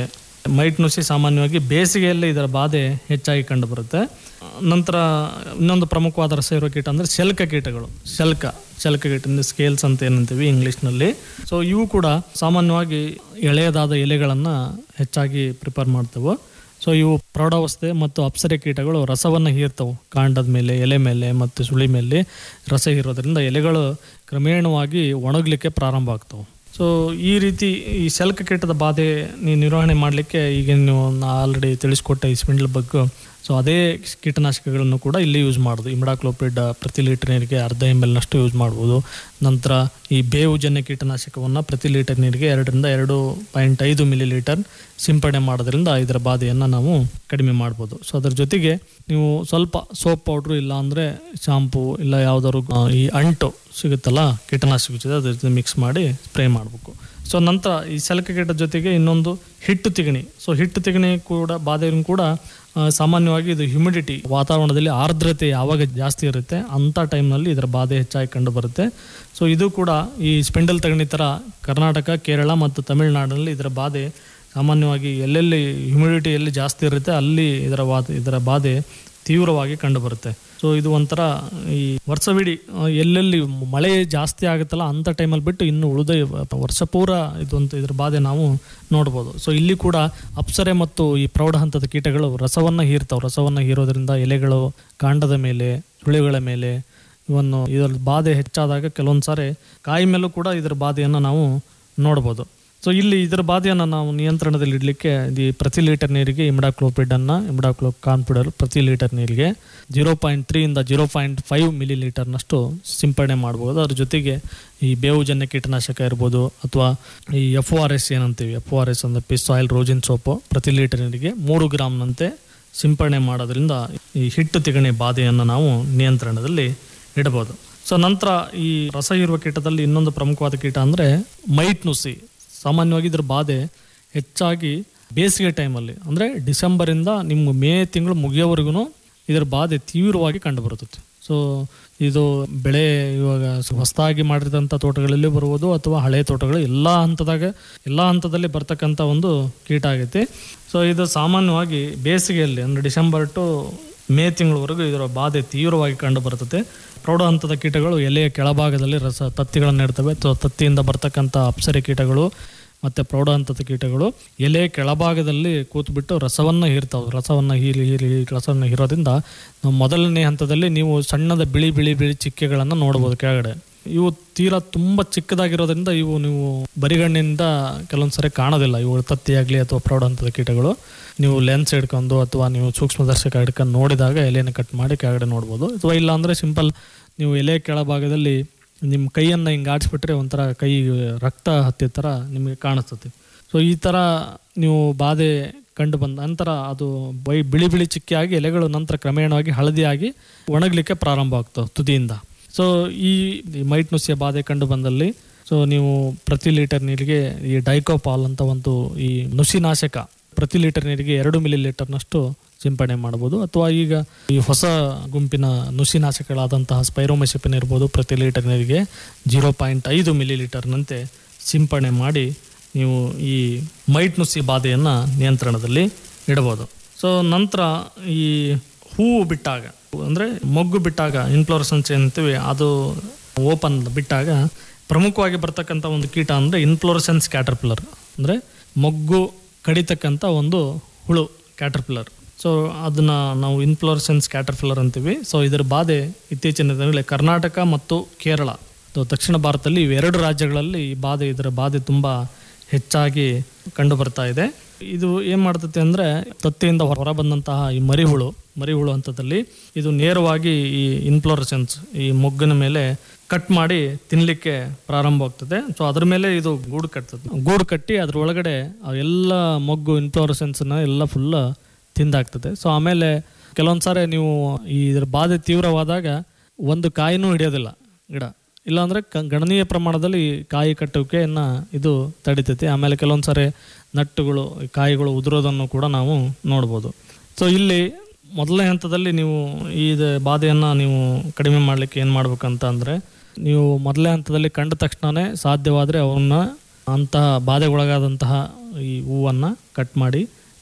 ಮೈಟ್ ನುಸಿ ಸಾಮಾನ್ಯವಾಗಿ ಬೇಸಿಗೆಯಲ್ಲಿ ಇದರ ಬಾಧೆ ಹೆಚ್ಚಾಗಿ ಕಂಡುಬರುತ್ತೆ ನಂತರ ಇನ್ನೊಂದು ಪ್ರಮುಖವಾದ ರಸ ಇರುವ ಕೀಟ ಅಂದರೆ ಶಲ್ಕ ಕೀಟಗಳು ಶಲ್ಕ ಶಲ್ಕ ಕೀಟ ಸ್ಕೇಲ್ಸ್ ಅಂತ ಏನಂತೀವಿ ಇಂಗ್ಲೀಷ್ನಲ್ಲಿ ಸೊ ಇವು ಕೂಡ ಸಾಮಾನ್ಯವಾಗಿ ಎಳೆಯದಾದ ಎಲೆಗಳನ್ನು ಹೆಚ್ಚಾಗಿ ಪ್ರಿಪೇರ್ ಮಾಡ್ತವೆ ಸೊ ಇವು ಪ್ರೌಢಾವಸ್ಥೆ ಮತ್ತು ಅಪ್ಸರೆ ಕೀಟಗಳು ರಸವನ್ನು ಹೀರ್ತವೆ ಕಾಂಡದ ಮೇಲೆ ಎಲೆ ಮೇಲೆ ಮತ್ತು ಸುಳಿ ಮೇಲೆ ರಸ ಹೀರೋದ್ರಿಂದ ಎಲೆಗಳು ಕ್ರಮೇಣವಾಗಿ ಒಣಗಲಿಕ್ಕೆ ಪ್ರಾರಂಭ ಆಗ್ತವೆ ಸೊ ಈ ರೀತಿ ಈ ಶಲ್ಕ ಕೀಟದ ಬಾಧೆ ನೀವು ನಿರ್ವಹಣೆ ಮಾಡಲಿಕ್ಕೆ ಈಗ ನೀವು ಆಲ್ರೆಡಿ ತಿಳಿಸ್ಕೊಟ್ಟೆ ಈ ಸ್ಪಿಂಡಲ್ ಬಗ್ಗೆ ಸೊ ಅದೇ ಕೀಟನಾಶಕಗಳನ್ನು ಕೂಡ ಇಲ್ಲಿ ಯೂಸ್ ಮಾಡೋದು ಇಮಿಡಾಕ್ಲೋಪಿಡ್ ಪ್ರತಿ ಲೀಟರ್ ನೀರಿಗೆ ಅರ್ಧ ಎಮ್ ಎಲ್ನಷ್ಟು ಯೂಸ್ ಮಾಡ್ಬೋದು ನಂತರ ಈ ಬೇವು ಜನ್ಯ ಕೀಟನಾಶಕವನ್ನು ಪ್ರತಿ ಲೀಟರ್ ನೀರಿಗೆ ಎರಡರಿಂದ ಎರಡು ಪಾಯಿಂಟ್ ಐದು ಮಿಲಿ ಲೀಟರ್ ಸಿಂಪಡಣೆ ಮಾಡೋದ್ರಿಂದ ಇದರ ಬಾಧೆಯನ್ನು ನಾವು ಕಡಿಮೆ ಮಾಡ್ಬೋದು ಸೊ ಅದ್ರ ಜೊತೆಗೆ ನೀವು ಸ್ವಲ್ಪ ಸೋಪ್ ಪೌಡ್ರು ಇಲ್ಲ ಅಂದರೆ ಶಾಂಪು ಇಲ್ಲ ಯಾವ್ದಾದ್ರು ಆ, ಈ ಅಂಟು ಸಿಗುತ್ತಲ್ಲ ಕೀಟನಾಶಕ ಜೊತೆ ಅದ್ರ ಜೊತೆ ಮಿಕ್ಸ್ ಮಾಡಿ ಸ್ಪ್ರೇ ಮಾಡಬೇಕು ಸೊ ನಂತರ ಈ ಸೆಲಕ ಕೀಟದ ಜೊತೆಗೆ ಇನ್ನೊಂದು ಹಿಟ್ಟು ತಿಗಣಿ ಸೊ ಹಿಟ್ಟು ತಿಗಣಿ ಕೂಡ ಬಾಧೆಯನ್ನು ಕೂಡ ಆ, ಸಾಮಾನ್ಯವಾಗಿ ಇದು ಹ್ಯುಮಿಡಿಟಿ ವಾತಾವರಣದಲ್ಲಿ ಆರ್ದ್ರತೆ ಯಾವಾಗ ಜಾಸ್ತಿ ಇರುತ್ತೆ ಅಂಥ ಟೈಮ್ನಲ್ಲಿ ಇದರ ಬಾಧೆ ಹೆಚ್ಚಾಗಿ ಕಂಡು ಬರುತ್ತೆ ಸೊ ಇದು ಕೂಡ ಈ ಸ್ಪೆಂಡಲ್ ತಗಣಿ ಥರ ಕರ್ನಾಟಕ ಕೇರಳ ಮತ್ತು ತಮಿಳುನಾಡಿನಲ್ಲಿ ಇದರ ಬಾಧೆ ಸಾಮಾನ್ಯವಾಗಿ ಎಲ್ಲೆಲ್ಲಿ ಹ್ಯುಮಿಡಿಟಿ ಎಲ್ಲಿ ಜಾಸ್ತಿ ಇರುತ್ತೆ ಅಲ್ಲಿ ಇದರ ಬಾಧೆ ಇದರ ಬಾಧೆ ತೀವ್ರವಾಗಿ ಕಂಡುಬರುತ್ತೆ ಸೊ ಇದು ಒಂಥರ ಈ ವರ್ಷವಿಡೀ ಆ, ಎಲ್ಲೆಲ್ಲಿ ಮಳೆ ಜಾಸ್ತಿ ಆಗುತ್ತಲ್ಲ ಅಂಥ ಟೈಮಲ್ಲಿ ಬಿಟ್ಟು ಇನ್ನು ಉಳಿದ ವರ್ಷ ಪೂರ ಇದೊಂದು ಇದ್ರ ಬಾಧೆ ನಾವು ನೋಡ್ಬೋದು ಸೊ ಇಲ್ಲಿ ಕೂಡ ಅಪ್ಸರೆ ಮತ್ತು ಈ ಪ್ರೌಢ ಹಂತದ ಕೀಟಗಳು ರಸವನ್ನು ಹೀರ್ತಾವೆ ರಸವನ್ನು ಹೀರೋದ್ರಿಂದ ಎಲೆಗಳು ಕಾಂಡದ ಮೇಲೆ ಸುಳಿಗಳ ಮೇಲೆ ಇವನ್ನು ಇದರ ಬಾಧೆ ಹೆಚ್ಚಾದಾಗ ಕೆಲವೊಂದು ಸಾರಿ ಕಾಯಿ ಮೇಲೂ ಕೂಡ ಇದರ ಬಾಧೆಯನ್ನು ನಾವು ನೋಡ್ಬೋದು ಸೊ ಇಲ್ಲಿ ಇದರ ಬಾಧೆಯನ್ನು ನಾವು ನಿಯಂತ್ರಣದಲ್ಲಿ ಇಡಲಿಕ್ಕೆ ಈ ಪ್ರತಿ ಲೀಟರ್ ನೀರಿಗೆ ಇಮಿಡಾಕ್ಲೋಪಿಡನ್ನು ಇಮಿಡಾಕ್ಲೋ ಕಾನ್ಪಿಡಲ್ ಪ್ರತಿ ಲೀಟರ್ ನೀರಿಗೆ ಜೀರೋ ಪಾಯಿಂಟ್ ತ್ರೀಯಿಂದ ಜೀರೋ ಪಾಯಿಂಟ್ ಫೈವ್ ಮಿಲಿ ಲೀಟರ್ನಷ್ಟು ಸಿಂಪಡಣೆ ಮಾಡ್ಬೋದು ಅದ್ರ ಜೊತೆಗೆ ಈ ಬೇವು ಜನ್ಯ ಕೀಟನಾಶಕ ಇರ್ಬೋದು ಅಥವಾ ಈ ಎಫ್ ಆರ್ ಎಸ್ ಏನಂತೀವಿ ಎಫ್ ಆರ್ ಎಸ್ ಅಂದರೆ ಪಿಸ್ ಆಯಿಲ್ ರೋಜಿನ್ ಸೋಪು ಪ್ರತಿ ಲೀಟರ್ ನೀರಿಗೆ ಮೂರು ಗ್ರಾಮ್ನಂತೆ ಸಿಂಪಡಣೆ ಮಾಡೋದ್ರಿಂದ ಈ ಹಿಟ್ಟು ತಿಗಣೆ ಬಾಧೆಯನ್ನು ನಾವು ನಿಯಂತ್ರಣದಲ್ಲಿ ಇಡಬಹುದು ಸೊ ನಂತರ ಈ ರಸ ಹೀರುವ ಕೀಟದಲ್ಲಿ ಇನ್ನೊಂದು ಪ್ರಮುಖವಾದ ಕೀಟ ಅಂದರೆ ಮೈಟ್ ನುಸಿ ಸಾಮಾನ್ಯವಾಗಿ ಇದ್ರ ಬಾಧೆ ಹೆಚ್ಚಾಗಿ ಬೇಸಿಗೆ ಟೈಮಲ್ಲಿ ಅಂದರೆ ಡಿಸೆಂಬರಿಂದ ನಿಮ್ಮ ಮೇ ತಿಂಗಳು ಮುಗಿಯೋವರೆಗೂ ಇದರ ಬಾಧೆ ತೀವ್ರವಾಗಿ ಕಂಡುಬರುತ್ತದೆ ಸೊ ಇದು ಬೆಳೆ ಇವಾಗ ಹೊಸದಾಗಿ ಮಾಡಿದಂಥ ತೋಟಗಳಲ್ಲಿ ಬರ್ಬೋದು ಅಥವಾ ಹಳೆ ತೋಟಗಳು ಎಲ್ಲ ಹಂತದಾಗ ಎಲ್ಲ ಹಂತದಲ್ಲಿ ಬರ್ತಕ್ಕಂಥ ಒಂದು ಕೀಟ ಆಗೈತಿ ಸೊ ಇದು ಸಾಮಾನ್ಯವಾಗಿ ಬೇಸಿಗೆಯಲ್ಲಿ ಅಂದರೆ ಡಿಸೆಂಬರ್ ಟು ಮೇ ತಿಂಗಳವರೆಗೂ ಇದರ ಬಾಧೆ ತೀವ್ರವಾಗಿ ಕಂಡು ಬರ್ತದೆ ಪ್ರೌಢ ಹಂತದ ಕೀಟಗಳು ಎಲೆಯ ಕೆಳಭಾಗದಲ್ಲಿ ರಸ ತತ್ತಿಗಳನ್ನು ಇಡ್ತವೆ ಸೊ ತತ್ತಿಯಿಂದ ಬರ್ತಕ್ಕಂಥ ಅಪ್ಸರೆ ಕೀಟಗಳು ಮತ್ತು ಪ್ರೌಢ ಹಂತದ ಕೀಟಗಳು ಎಲೆ ಕೆಳಭಾಗದಲ್ಲಿ ಕೂತ್ಬಿಟ್ಟು ರಸವನ್ನು ಹೀರ್ತಾವೆ ರಸವನ್ನು ಹೀರಿ ಹೀರಿ ರಸವನ್ನು ಹೀರೋದ್ರಿಂದ ನಾವು ಮೊದಲನೇ ಹಂತದಲ್ಲಿ ನೀವು ಸಣ್ಣದ ಬಿಳಿ ಬಿಳಿ ಬಿಳಿ ಚಿಕ್ಕೆಗಳನ್ನು ನೋಡ್ಬೋದು ಕೆಳಗಡೆ ಇವು ತೀರಾ ತುಂಬ ಚಿಕ್ಕದಾಗಿರೋದ್ರಿಂದ ಇವು ನೀವು ಬರಿಗಣ್ಣಿಂದ ಕೆಲವೊಂದು ಸರಿ ಕಾಣೋದಿಲ್ಲ ಇವು ತತ್ತಿಯಾಗಲಿ ಅಥವಾ ಪ್ರೌಢ ಹಂತದ ಕೀಟಗಳು ನೀವು ಲೆನ್ಸ್ ಹಿಡ್ಕೊಂಡು ಅಥವಾ ನೀವು ಸೂಕ್ಷ್ಮದರ್ಶಕ ಹಿಡ್ಕೊಂಡು ನೋಡಿದಾಗ ಎಲೆಯನ್ನು ಕಟ್ ಮಾಡಿ ಕೆಳಗಡೆ ನೋಡ್ಬೋದು ಅಥವಾ ಇಲ್ಲ ಅಂದರೆ ಸಿಂಪಲ್ ನೀವು ಎಲೆ ಕೆಳಭಾಗದಲ್ಲಿ ನಿಮ್ಮ ಕೈಯನ್ನು ಹಿಂಗೆ ಆಡಿಸ್ಬಿಟ್ರೆ ಒಂಥರ ಕೈ ರಕ್ತ ಹತ್ತಿದ ಥರ ನಿಮಗೆ ಕಾಣಿಸ್ತದೆ ಸೊ ಈ ಥರ ನೀವು ಬಾಧೆ ಕಂಡು ಬಂದ ನಂತರ ಅದು ಬೈ ಬಿಳಿ ಬಿಳಿ ಚಿಕ್ಕಿಯಾಗಿ ಎಲೆಗಳು ನಂತರ ಕ್ರಮೇಣವಾಗಿ ಹಳದಿಯಾಗಿ ಒಣಗಲಿಕ್ಕೆ ಪ್ರಾರಂಭ ಆಗ್ತವೆ ತುದಿಯಿಂದ ಸೊ ಈ ಈ ಮೈಟ್ ನುಸಿಯ ಬಾಧೆ ಕಂಡು ಬಂದಲ್ಲಿ ಸೊ ನೀವು ಪ್ರತಿ ಲೀಟರ್ ನೀರಿಗೆ ಈ ಡೈಕೋಪಾಲ್ ಅಂತ ಒಂದು ಈ ನುಸಿನಾಶಕ ಪ್ರತಿ ಲೀಟರ್ ನೀರಿಗೆ ಎರಡು ಮಿಲಿ ಲೀಟರ್ನಷ್ಟು ಸಿಂಪಡಣೆ ಮಾಡ್ಬೋದು ಅಥವಾ ಈಗ ಈ ಹೊಸ ಗುಂಪಿನ ನುಸಿನಾಶಕಗಳಾದಂತಹ ಸ್ಪೈರೋಮೆಸಿಪಿನ್ ಇರ್ಬೋದು ಪ್ರತಿ ಲೀಟರ್ ನೀರಿಗೆ ಜೀರೋ ಪಾಯಿಂಟ್ ಐದು ಮಿಲಿ ಲೀಟರ್ನಂತೆ ಸಿಂಪಡಣೆ ಮಾಡಿ ನೀವು ಈ ಮೈಟ್ ನುಸಿ ಬಾಧೆಯನ್ನು ನಿಯಂತ್ರಣದಲ್ಲಿ ಇಡಬಹುದು ಸೊ ನಂತರ ಈ ಹೂವು ಬಿಟ್ಟಾಗ ಅಂದರೆ ಮೊಗ್ಗು ಬಿಟ್ಟಾಗ ಇನ್ಫ್ಲೋರಸನ್ಸ್ ಏನಂತೀವಿ ಅದು ಓಪನ್ ಬಿಟ್ಟಾಗ ಪ್ರಮುಖವಾಗಿ ಬರ್ತಕ್ಕಂಥ ಒಂದು ಕೀಟ ಅಂದರೆ ಇನ್ಫ್ಲೋರಸೆನ್ಸ್ ಕ್ಯಾಟರ್ಪಿಲ್ಲರ್ ಅಂದರೆ ಮೊಗ್ಗು ಕಡಿತಕ್ಕಂಥ ಒಂದು ಹುಳು ಕ್ಯಾಟರ್ಪಿಲ್ಲರ್ ಸೊ ಅದನ್ನು ನಾವು ಇನ್ಫ್ಲೋರಸೆನ್ಸ್ ಕ್ಯಾಟರ್ಪಿಲ್ಲರ್ ಅಂತೀವಿ ಸೊ ಇದರ ಬಾಧೆ ಇತ್ತೀಚಿನ ದಿನಗಳಲ್ಲಿ ಕರ್ನಾಟಕ ಮತ್ತು ಕೇರಳ ಅಥವಾ ದಕ್ಷಿಣ ಭಾರತದಲ್ಲಿ ಇವೆರಡು ರಾಜ್ಯಗಳಲ್ಲಿ ಈ ಬಾಧೆ ಇದರ ಬಾಧೆ ತುಂಬ ಹೆಚ್ಚಾಗಿ ಕಂಡು ಬರ್ತಾ ಇದೆ ಇದು ಏನು ಮಾಡ್ತೈತೆ ಅಂದರೆ ತತ್ತಿಯಿಂದ ಹೊರ ಬಂದಂತಹ ಈ ಮರಿಹುಳು ಮರಿಹುಳು ಹಂತದಲ್ಲಿ ಇದು ನೇರವಾಗಿ ಈ ಇನ್ಫ್ಲೋರಸೆನ್ಸ್ ಈ ಮೊಗ್ಗಿನ ಮೇಲೆ ಕಟ್ ಮಾಡಿ ತಿನ್ನಲಿಕ್ಕೆ ಪ್ರಾರಂಭವಾಗ್ತದೆ ಸೊ ಅದ್ರ ಮೇಲೆ ಇದು ಗೂಡು ಕಟ್ತದೆ ಗೂಡು ಕಟ್ಟಿ ಅದ್ರ ಒಳಗಡೆ ಆ ಎಲ್ಲ ಮೊಗ್ಗು ಇನ್ಫ್ಲೋರಸೆನ್ಸ್ನ ಎಲ್ಲ ಫುಲ್ ತಿಂದಾಗ್ತದೆ ಸೊ ಆಮೇಲೆ ಕೆಲವೊಂದು ಸಾರಿ ನೀವು ಈ ಇದ್ರ ಬಾಧೆ ತೀವ್ರವಾದಾಗ ಒಂದು ಕಾಯಿನೂ ಹಿಡಿಯೋದಿಲ್ಲ ಗಿಡ ಇಲ್ಲಾಂದರೆ ಕ ಗಣನೀಯ ಪ್ರಮಾಣದಲ್ಲಿ ಕಾಯಿ ಕಟ್ಟುವಿಕೆಯನ್ನು ಇದು ತಡಿತೈತಿ ಆಮೇಲೆ ಕೆಲವೊಂದು ಸಾರಿ ನಟ್ಟುಗಳು ಕಾಯಿಗಳು ಉದುರೋದನ್ನು ಕೂಡ ನಾವು ನೋಡ್ಬೋದು ಸೊ ಇಲ್ಲಿ ಮೊದಲನೇ ಹಂತದಲ್ಲಿ ನೀವು ಈ ಬಾಧೆಯನ್ನು ನೀವು ಕಡಿಮೆ ಮಾಡಲಿಕ್ಕೆ ಏನು ಮಾಡ್ಬೇಕಂತ ಅಂದರೆ ನೀವು ಮೊದಲನೇ ಹಂತದಲ್ಲಿ ಕಂಡ ತಕ್ಷಣವೇ ಸಾಧ್ಯವಾದರೆ ಅವನ್ನ ಅಂತಹ ಬಾಧೆಗೊಳಗಾದಂತಹ ಈ ಹೂವನ್ನು ಕಟ್ ಮಾಡಿ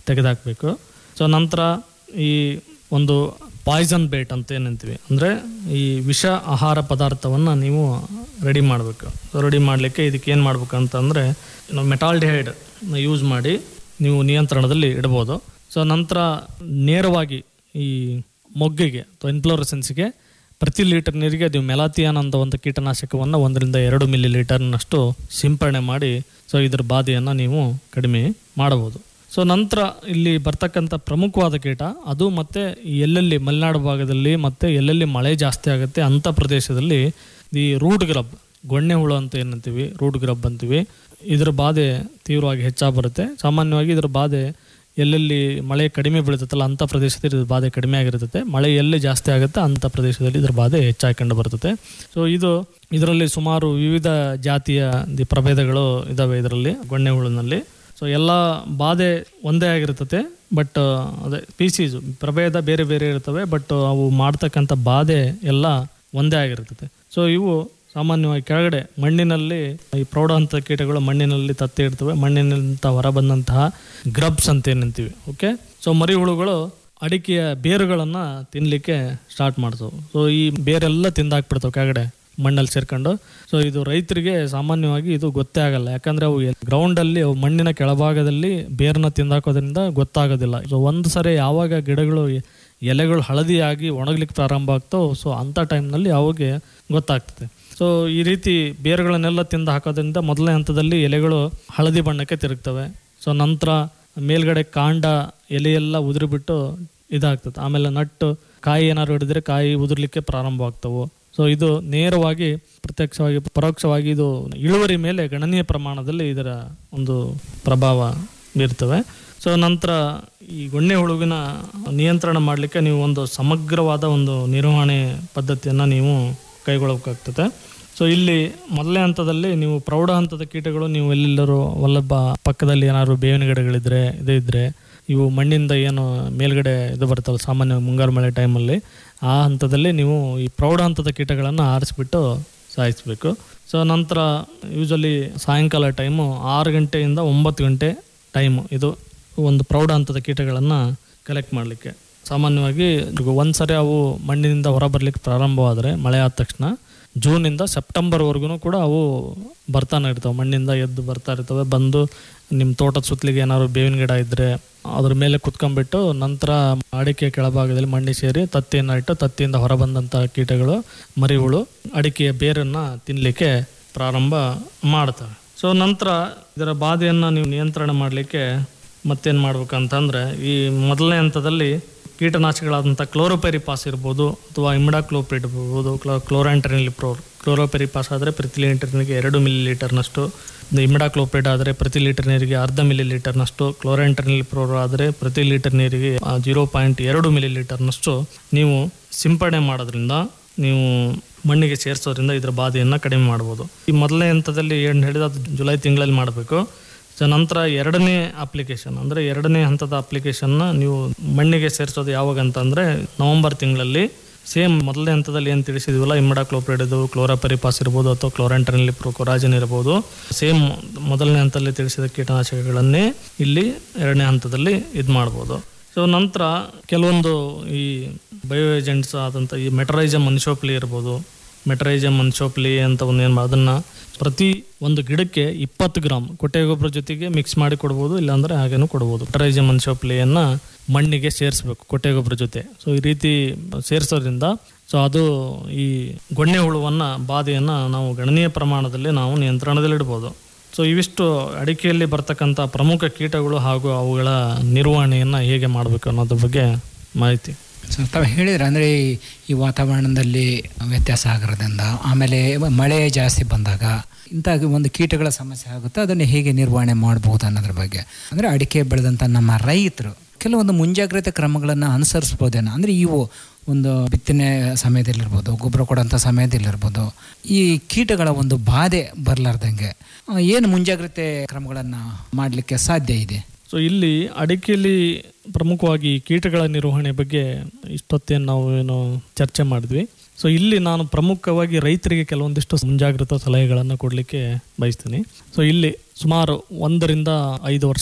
ತೆಗೆದಾಕಬೇಕು ಸೊ ನಂತರ ಈ ಒಂದು ಪಾಯ್ಸನ್ ಬೇಟ್ ಅಂತ ಏನಂತೀವಿ ಅಂದರೆ ಈ ವಿಷ ಆಹಾರ ಪದಾರ್ಥವನ್ನು ನೀವು ರೆಡಿ ಮಾಡಬೇಕು ರೆಡಿ ಮಾಡಲಿಕ್ಕೆ ಇದಕ್ಕೆ ಏನು ಮಾಡ್ಬೇಕು ಅಂತಂದರೆ ಮೆಟಾಲ್ಡಿಹೈಡ್ ಯೂಸ್ ಮಾಡಿ ನೀವು ನಿಯಂತ್ರಣದಲ್ಲಿ ಇಡ್ಬೋದು ಸೊ ನಂತರ ನೇರವಾಗಿ ಈ ಮೊಗ್ಗಿಗೆ ಅಥವಾ ಇನ್ಫ್ಲೋರೆಸೆನ್ಸ್ಗೆ ಪ್ರತಿ ಲೀಟರ್ ನೀರಿಗೆ ನೀವು ಮೆಲಾತಿಯಾನ್ ಅಂತ ಒಂದು ಕೀಟನಾಶಕವನ್ನು ಒಂದರಿಂದ ಎರಡು ಮಿಲಿ ಲೀಟರ್ನಷ್ಟು ಸಿಂಪರಣೆ ಮಾಡಿ ಸೊ ಇದ್ರ ಬಾಧೆಯನ್ನು ನೀವು ಕಡಿಮೆ ಮಾಡಬಹುದು ಸೊ ನಂತರ ಇಲ್ಲಿ ಬರ್ತಕ್ಕಂಥ ಪ್ರಮುಖವಾದ ಕೀಟ ಅದು ಮತ್ತೆ ಎಲ್ಲೆಲ್ಲಿ ಮಲೆನಾಡು ಭಾಗದಲ್ಲಿ ಮತ್ತೆ ಎಲ್ಲೆಲ್ಲಿ ಮಳೆ ಜಾಸ್ತಿ ಆಗುತ್ತೆ ಅಂಥ ಪ್ರದೇಶದಲ್ಲಿ ಈ ರೂಟ್ ಗ್ರಬ್ ಗೊಣ್ಣೆ ಹುಳು ಅಂತ ಏನಂತೀವಿ ರೂಟ್ ಗ್ರಬ್ ಅಂತೀವಿ ಇದರ ಬಾಧೆ ತೀವ್ರವಾಗಿ ಹೆಚ್ಚಾಗಿ ಬರುತ್ತೆ ಸಾಮಾನ್ಯವಾಗಿ ಇದರ ಬಾಧೆ ಎಲ್ಲೆಲ್ಲಿ ಮಳೆ ಕಡಿಮೆ ಬೀಳ್ತೈತಲ್ಲ ಅಂಥ ಪ್ರದೇಶದಲ್ಲಿ ಇದ್ರ ಬಾಧೆ ಕಡಿಮೆ ಆಗಿರ್ತದೆ ಮಳೆ ಎಲ್ಲಿ ಜಾಸ್ತಿ ಆಗುತ್ತೆ ಅಂಥ ಪ್ರದೇಶದಲ್ಲಿ ಇದ್ರ ಬಾಧೆ ಹೆಚ್ಚಾಗಿ ಕಂಡು ಬರ್ತದೆ ಸೊ ಇದು ಇದರಲ್ಲಿ ಸುಮಾರು ವಿವಿಧ ಜಾತಿಯ ದಿ- ಪ್ರಭೇದಗಳು ಇದಾವೆ ಇದರಲ್ಲಿ ಗೊಣ್ಣೆ ಹುಳುನಲ್ಲಿ ಸೊ ಎಲ್ಲ ಬಾಧೆ ಒಂದೇ ಆಗಿರ್ತದೆ ಬಟ್ ಅದೇ ಪೀಸೀಸ್ ಪ್ರಭೇದ ಬೇರೆ ಬೇರೆ ಇರ್ತವೆ ಬಟ್ ಅವು ಮಾಡ್ತಕ್ಕಂಥ ಬಾಧೆ ಎಲ್ಲ ಒಂದೇ ಆಗಿರ್ತದೆ ಸೊ ಇವು ಸಾಮಾನ್ಯವಾಗಿ ಕೆಳಗಡೆ ಮಣ್ಣಿನಲ್ಲಿ ಈ ಪ್ರೌಢ ಹಂತದ ಕೀಟಗಳು ಮಣ್ಣಿನಲ್ಲಿ ತತ್ತೆ ಇರ್ತವೆ ಮಣ್ಣಿನಿಂದ ಹೊರಬಂದಂತಹ ಗ್ರಬ್ಸ್ ಅಂತ ಏನಂತೀವಿ ಓಕೆ ಸೊ ಮರಿ ಹುಳುಗಳು ಅಡಿಕೆಯ ಬೇರುಗಳನ್ನು ತಿನ್ನಲಿಕ್ಕೆ ಸ್ಟಾರ್ಟ್ ಮಾಡ್ತವೆ ಸೊ ಈ ಬೇರೆಲ್ಲ ತಿಂದಾಕ್ಬಿಡ್ತವೆ ಕೆಳಗಡೆ ಮಣ್ಣಲ್ಲಿ ಸೇರ್ಕೊಂಡು ಸೊ ಇದು ರೈತರಿಗೆ ಸಾಮಾನ್ಯವಾಗಿ ಇದು ಗೊತ್ತೇ ಆಗಲ್ಲ ಯಾಕಂದ್ರೆ ಅವು ಗ್ರೌಂಡಲ್ಲಿ ಅವು ಮಣ್ಣಿನ ಕೆಳಭಾಗದಲ್ಲಿ ಬೇರನ್ನ ತಿಂದಾಕೋದ್ರಿಂದ ಗೊತ್ತಾಗೋದಿಲ್ಲ ಸೊ ಒಂದು ಸರಿ ಯಾವಾಗ ಗಿಡಗಳು ಎಲೆಗಳು ಹಳದಿಯಾಗಿ ಒಣಗ್ಲಿಕ್ಕೆ ಪ್ರಾರಂಭ ಆಗ್ತೋ ಸೊ ಅಂಥ ಟೈಮ್ನಲ್ಲಿ ಅವಾಗೆ ಗೊತ್ತಾಗ್ತದೆ ಸೊ ಈ ರೀತಿ ಬೇರುಗಳನ್ನೆಲ್ಲ ತಿಂದು ಹಾಕೋದ್ರಿಂದ ಮೊದಲನೇ ಹಂತದಲ್ಲಿ ಎಲೆಗಳು ಹಳದಿ ಬಣ್ಣಕ್ಕೆ ತಿರುಗ್ತವೆ ಸೊ ನಂತರ ಮೇಲ್ಗಡೆ ಕಾಂಡ ಎಲೆಯೆಲ್ಲ ಉದುರಿಬಿಟ್ಟು ಇದಾಗ್ತದೆ ಆಮೇಲೆ ನಟ್ಟು ಕಾಯಿ ಏನಾದ್ರು ಹಿಡಿದ್ರೆ ಕಾಯಿ ಉದುರ್ಲಿಕ್ಕೆ ಪ್ರಾರಂಭ ಆಗ್ತವು ಸೊ ಇದು ನೇರವಾಗಿ ಪ್ರತ್ಯಕ್ಷವಾಗಿ ಪರೋಕ್ಷವಾಗಿ ಇದು ಇಳುವರಿ ಮೇಲೆ ಗಣನೀಯ ಪ್ರಮಾಣದಲ್ಲಿ ಇದರ ಒಂದು ಪ್ರಭಾವ ಬೀರ್ತವೆ ಸೊ ನಂತರ ಈ ಗೊಣ್ಣೆ ಹುಳುವಿನ ನಿಯಂತ್ರಣ ಮಾಡಲಿಕ್ಕೆ ನೀವು ಒಂದು ಸಮಗ್ರವಾದ ಒಂದು ನಿರ್ವಹಣೆ ಪದ್ಧತಿಯನ್ನು ನೀವು ಕೈಗೊಳ್ಳಬೇಕಾಗ್ತದೆ ಸೊ ಇಲ್ಲಿ ಮೊದಲನೇ ಹಂತದಲ್ಲಿ ನೀವು ಪ್ರೌಢ ಹಂತದ ಕೀಟಗಳು ನೀವು ಎಲ್ಲೆಲ್ಲರೂ ಒಲ್ಲಬ್ಬ ಪಕ್ಕದಲ್ಲಿ ಏನಾದ್ರು ಬೇವಿನ ಗಿಡಗಳಿದ್ರೆ ಇದು ಇದ್ದರೆ ಇವು ಮಣ್ಣಿಂದ ಏನು ಮೇಲ್ಗಡೆ ಇದು ಬರ್ತಲ್ಲ ಸಾಮಾನ್ಯ ಮುಂಗಾರು ಮಳೆ ಟೈಮಲ್ಲಿ ಆ ಹಂತದಲ್ಲಿ ನೀವು ಈ ಪ್ರೌಢ ಹಂತದ ಕೀಟಗಳನ್ನು ಆರಿಸ್ಬಿಟ್ಟು ಸಾಯಿಸಬೇಕು ಸೊ ನಂತರ ಯೂಶಲಿ ಸಾಯಂಕಾಲ ಟೈಮು ಆರು ಗಂಟೆಯಿಂದ ಒಂಬತ್ತು ಗಂಟೆ ಟೈಮು ಇದು ಒಂದು ಪ್ರೌಢ ಹಂತದ ಕೀಟಗಳನ್ನು ಕಲೆಕ್ಟ್ ಮಾಡಲಿಕ್ಕೆ ಸಾಮಾನ್ಯವಾಗಿ ಈಗ ಒಂದು ಸರಿ ಅವು ಮಣ್ಣಿನಿಂದ ಹೊರಬರ್ಲಿಕ್ಕೆ ಪ್ರಾರಂಭವಾದರೆ ಮಳೆ ಆದ ತಕ್ಷಣ ಜೂನಿಂದ ಸೆಪ್ಟೆಂಬರ್ವರೆಗೂ ಕೂಡ ಅವು ಬರ್ತಾನೆ ಇರ್ತವೆ ಮಣ್ಣಿಂದ ಎದ್ದು ಬರ್ತಾ ಇರ್ತವೆ ಬಂದು ನಿಮ್ಮ ತೋಟದ ಸುತ್ತಲಿಗೆ ಏನಾದ್ರು ಬೇವಿನ ಗಿಡ ಇದ್ದರೆ ಅದ್ರ ಮೇಲೆ ಕುತ್ಕೊಂಡ್ಬಿಟ್ಟು ನಂತರ ಅಡಿಕೆ ಕೆಳಭಾಗದಲ್ಲಿ ಮಣ್ಣಿ ಸೇರಿ ತತ್ತಿಯನ್ನು ಇಟ್ಟು ತತ್ತಿಯಿಂದ ಹೊರಬಂದಂಥ ಕೀಟಗಳು ಮರಿಹುಳು ಅಡಿಕೆಯ ಬೇರನ್ನು ತಿನ್ನಲಿಕ್ಕೆ ಪ್ರಾರಂಭ ಮಾಡ್ತವೆ ಸೊ ನಂತರ ಇದರ ಬಾಧೆಯನ್ನು ನೀವು ನಿಯಂತ್ರಣ ಮಾಡಲಿಕ್ಕೆ ಮತ್ತೇನು ಮಾಡ್ಬೇಕಂತಂದರೆ ಈ ಮೊದಲನೇ ಹಂತದಲ್ಲಿ ಕೀಟನಾಶಕಗಳಾದಂಥ ಕ್ಲೋರೋಪೆರಿಪಾಸ್ ಇರ್ಬೋದು ಅಥವಾ ಇಮ್ಡಾಕ್ಲೋಪ್ರಿಡ್ ಇರ್ಬೋದು ಕ್ಲೋ ಕ್ಲೋರಾಂಟರಿನಿಲಿಪ್ರೋರ್ ಕ್ಲೋರೋಪೆರಿಪಾಸ್ ಆದರೆ ಪ್ರತಿ ಲೀಟರ್ ನೀರಿಗೆ ಎರಡು ಮಿಲಿ ಲೀಟರ್ನಷ್ಟು ಇಮ್ಡಾಕ್ಲೋಪ್ರಿಡ್ ಆದರೆ ಪ್ರತಿ ಲೀಟರ್ ನೀರಿಗೆ ಅರ್ಧ ಮಿಲಿ ಲೀಟರ್ನಷ್ಟು ಕ್ಲೋರಾಂಟರಿನಿಲಿಪ್ರೋರ್ ಆದರೆ ಪ್ರತಿ ಲೀಟರ್ ನೀರಿಗೆ ಜೀರೋ ಪಾಯಿಂಟ್ ಎರಡು ಮಿಲಿ ಲೀಟರ್ನಷ್ಟು ನೀವು ಸಿಂಪಡಣೆ ಮಾಡೋದ್ರಿಂದ ನೀವು ಮಣ್ಣಿಗೆ ಸೇರಿಸೋದ್ರಿಂದ ಇದರ ಬಾಧೆಯನ್ನು ಕಡಿಮೆ ಮಾಡ್ಬೋದು ಈ ಮೊದಲನೇ ಹಂತದಲ್ಲಿ ಏನು ಹೇಳಿದ ಅದು ಜುಲೈ ತಿಂಗಳಲ್ಲಿ ಮಾಡಬೇಕು ಸೊ ನಂತರ ಎರಡನೇ ಅಪ್ಲಿಕೇಶನ್ ಅಂದರೆ ಎರಡನೇ ಹಂತದ ಅಪ್ಲಿಕೇಶನ್ನ ನೀವು ಮಣ್ಣಿಗೆ ಸೇರಿಸೋದು ಯಾವಾಗ ಅಂತಂದರೆ ನವಂಬರ್ ತಿಂಗಳಲ್ಲಿ ಸೇಮ್ ಮೊದಲನೇ ಹಂತದಲ್ಲಿ ಏನು ತಿಳಿಸಿದ್ವಲ್ಲ ಇಮ್ಡಾಕ್ಲೋಪ್ರಿಡ್ ಇದು ಕ್ಲೋರಾಪೆರಿಪಾಸ್ ಇರ್ಬೋದು ಅಥವಾ ಕ್ಲೋರಾಂಟರ್ನಲ್ಲಿ ಪ್ರೊಕೊರಾಜನ್ ಇರ್ಬೋದು ಸೇಮ್ ಮೊದಲನೇ ಹಂತದಲ್ಲಿ ತಿಳಿಸಿದ ಕೀಟನಾಶಕಗಳನ್ನೇ ಇಲ್ಲಿ ಎರಡನೇ ಹಂತದಲ್ಲಿ ಇದು ಮಾಡ್ಬೋದು ಸೊ ನಂತರ ಕೆಲವೊಂದು ಈ ಬಯೋ ಏಜೆಂಟ್ಸ್ ಆದಂಥ ಈ ಮೆಟರೈಜಮ್ ಅನ್ಶೋಪ್ಲಿ ಇರ್ಬೋದು ಮೆಟರೈಜಮ್ ಅನ್ಶೋಪ್ಲಿ ಅಂತ ಒಂದು ಏನು ಅದನ್ನು ಪ್ರತಿ ಒಂದು ಗಿಡಕ್ಕೆ ಇಪ್ಪತ್ತು ಗ್ರಾಮ್ ಕೊಟ್ಟೆ ಗೊಬ್ಬರ ಜೊತೆಗೆ ಮಿಕ್ಸ್ ಮಾಡಿ ಕೊಡ್ಬೋದು ಇಲ್ಲಾಂದರೆ ಹಾಗೇನೂ ಕೊಡ್ಬೋದು ಮೆಟರೈಜಮ್ ಅನ್ಶೋಪ್ಲಿಯನ್ನು ಮಣ್ಣಿಗೆ ಸೇರಿಸ್ಬೇಕು ಕೊಟ್ಟೆ ಗೊಬ್ಬರ ಜೊತೆ ಸೊ ಈ ರೀತಿ ಸೇರಿಸೋದ್ರಿಂದ ಸೊ ಅದು ಈ ಗೊಣ್ಣೆ ಹುಳುವನ್ನು ಬಾಧೆಯನ್ನು ನಾವು ಗಣನೀಯ ಪ್ರಮಾಣದಲ್ಲಿ ನಾವು ನಿಯಂತ್ರಣದಲ್ಲಿಡ್ಬೋದು ಸೊ ಇವಿಷ್ಟು ಅಡಿಕೆಯಲ್ಲಿ ಬರ್ತಕ್ಕಂಥ ಪ್ರಮುಖ ಕೀಟಗಳು ಹಾಗೂ ಅವುಗಳ ನಿರ್ವಹಣೆಯನ್ನು ಹೇಗೆ ಮಾಡಬೇಕು ಅನ್ನೋದ್ರ ಬಗ್ಗೆ ಮಾಹಿತಿ ಸೊ ತಾವು ಹೇಳಿದ್ರೆ ಅಂದರೆ ಈ ವಾತಾವರಣದಲ್ಲಿ ವ್ಯತ್ಯಾಸ ಆಗಿರೋದ್ರಿಂದ ಆಮೇಲೆ ಮಳೆ ಜಾಸ್ತಿ ಬಂದಾಗ ಇಂಥ ಒಂದು ಕೀಟಗಳ ಸಮಸ್ಯೆ ಆಗುತ್ತೆ ಅದನ್ನು ಹೇಗೆ ನಿರ್ವಹಣೆ ಮಾಡ್ಬೋದು ಅನ್ನೋದ್ರ ಬಗ್ಗೆ ಅಂದರೆ ಅಡಿಕೆ ಬೆಳೆದಂಥ ನಮ್ಮ ರೈತರು ಕೆಲವೊಂದು ಮುಂಜಾಗ್ರತೆ ಕ್ರಮಗಳನ್ನು ಅನುಸರಿಸ್ಬೋದೇನೋ ಅಂದರೆ ಇವು ಒಂದು ಬಿತ್ತನೆ ಸಮಯದಲ್ಲಿರ್ಬೋದು ಗೊಬ್ಬರ ಕೊಡೋಂಥ ಸಮಯದಲ್ಲಿರ್ಬೋದು ಈ ಕೀಟಗಳ ಒಂದು ಬಾಧೆ ಬರಲಾರ್ದಂಗೆ ಏನು ಮುಂಜಾಗ್ರತೆ ಕ್ರಮಗಳನ್ನು ಮಾಡಲಿಕ್ಕೆ ಸಾಧ್ಯ ಇದೆ ಸೊ ಇಲ್ಲಿ ಅಡಿಕೆಯಲ್ಲಿ ಪ್ರಮುಖವಾಗಿ ಕೀಟಗಳ ನಿರ್ವಹಣೆ ಬಗ್ಗೆ ಇಷ್ಟೊತ್ತೇನು ನಾವು ಏನು ಚರ್ಚೆ ಮಾಡಿದ್ವಿ ಸೊ ಇಲ್ಲಿ ನಾನು ಪ್ರಮುಖವಾಗಿ ರೈತರಿಗೆ ಕೆಲವೊಂದಿಷ್ಟು ಮುಂಜಾಗ್ರತಾ ಸಲಹೆಗಳನ್ನು ಕೊಡಲಿಕ್ಕೆ ಬಯಸ್ತೀನಿ ಸೊ ಇಲ್ಲಿ ಸುಮಾರು ಒಂದರಿಂದ ಐದು ವರ್ಷ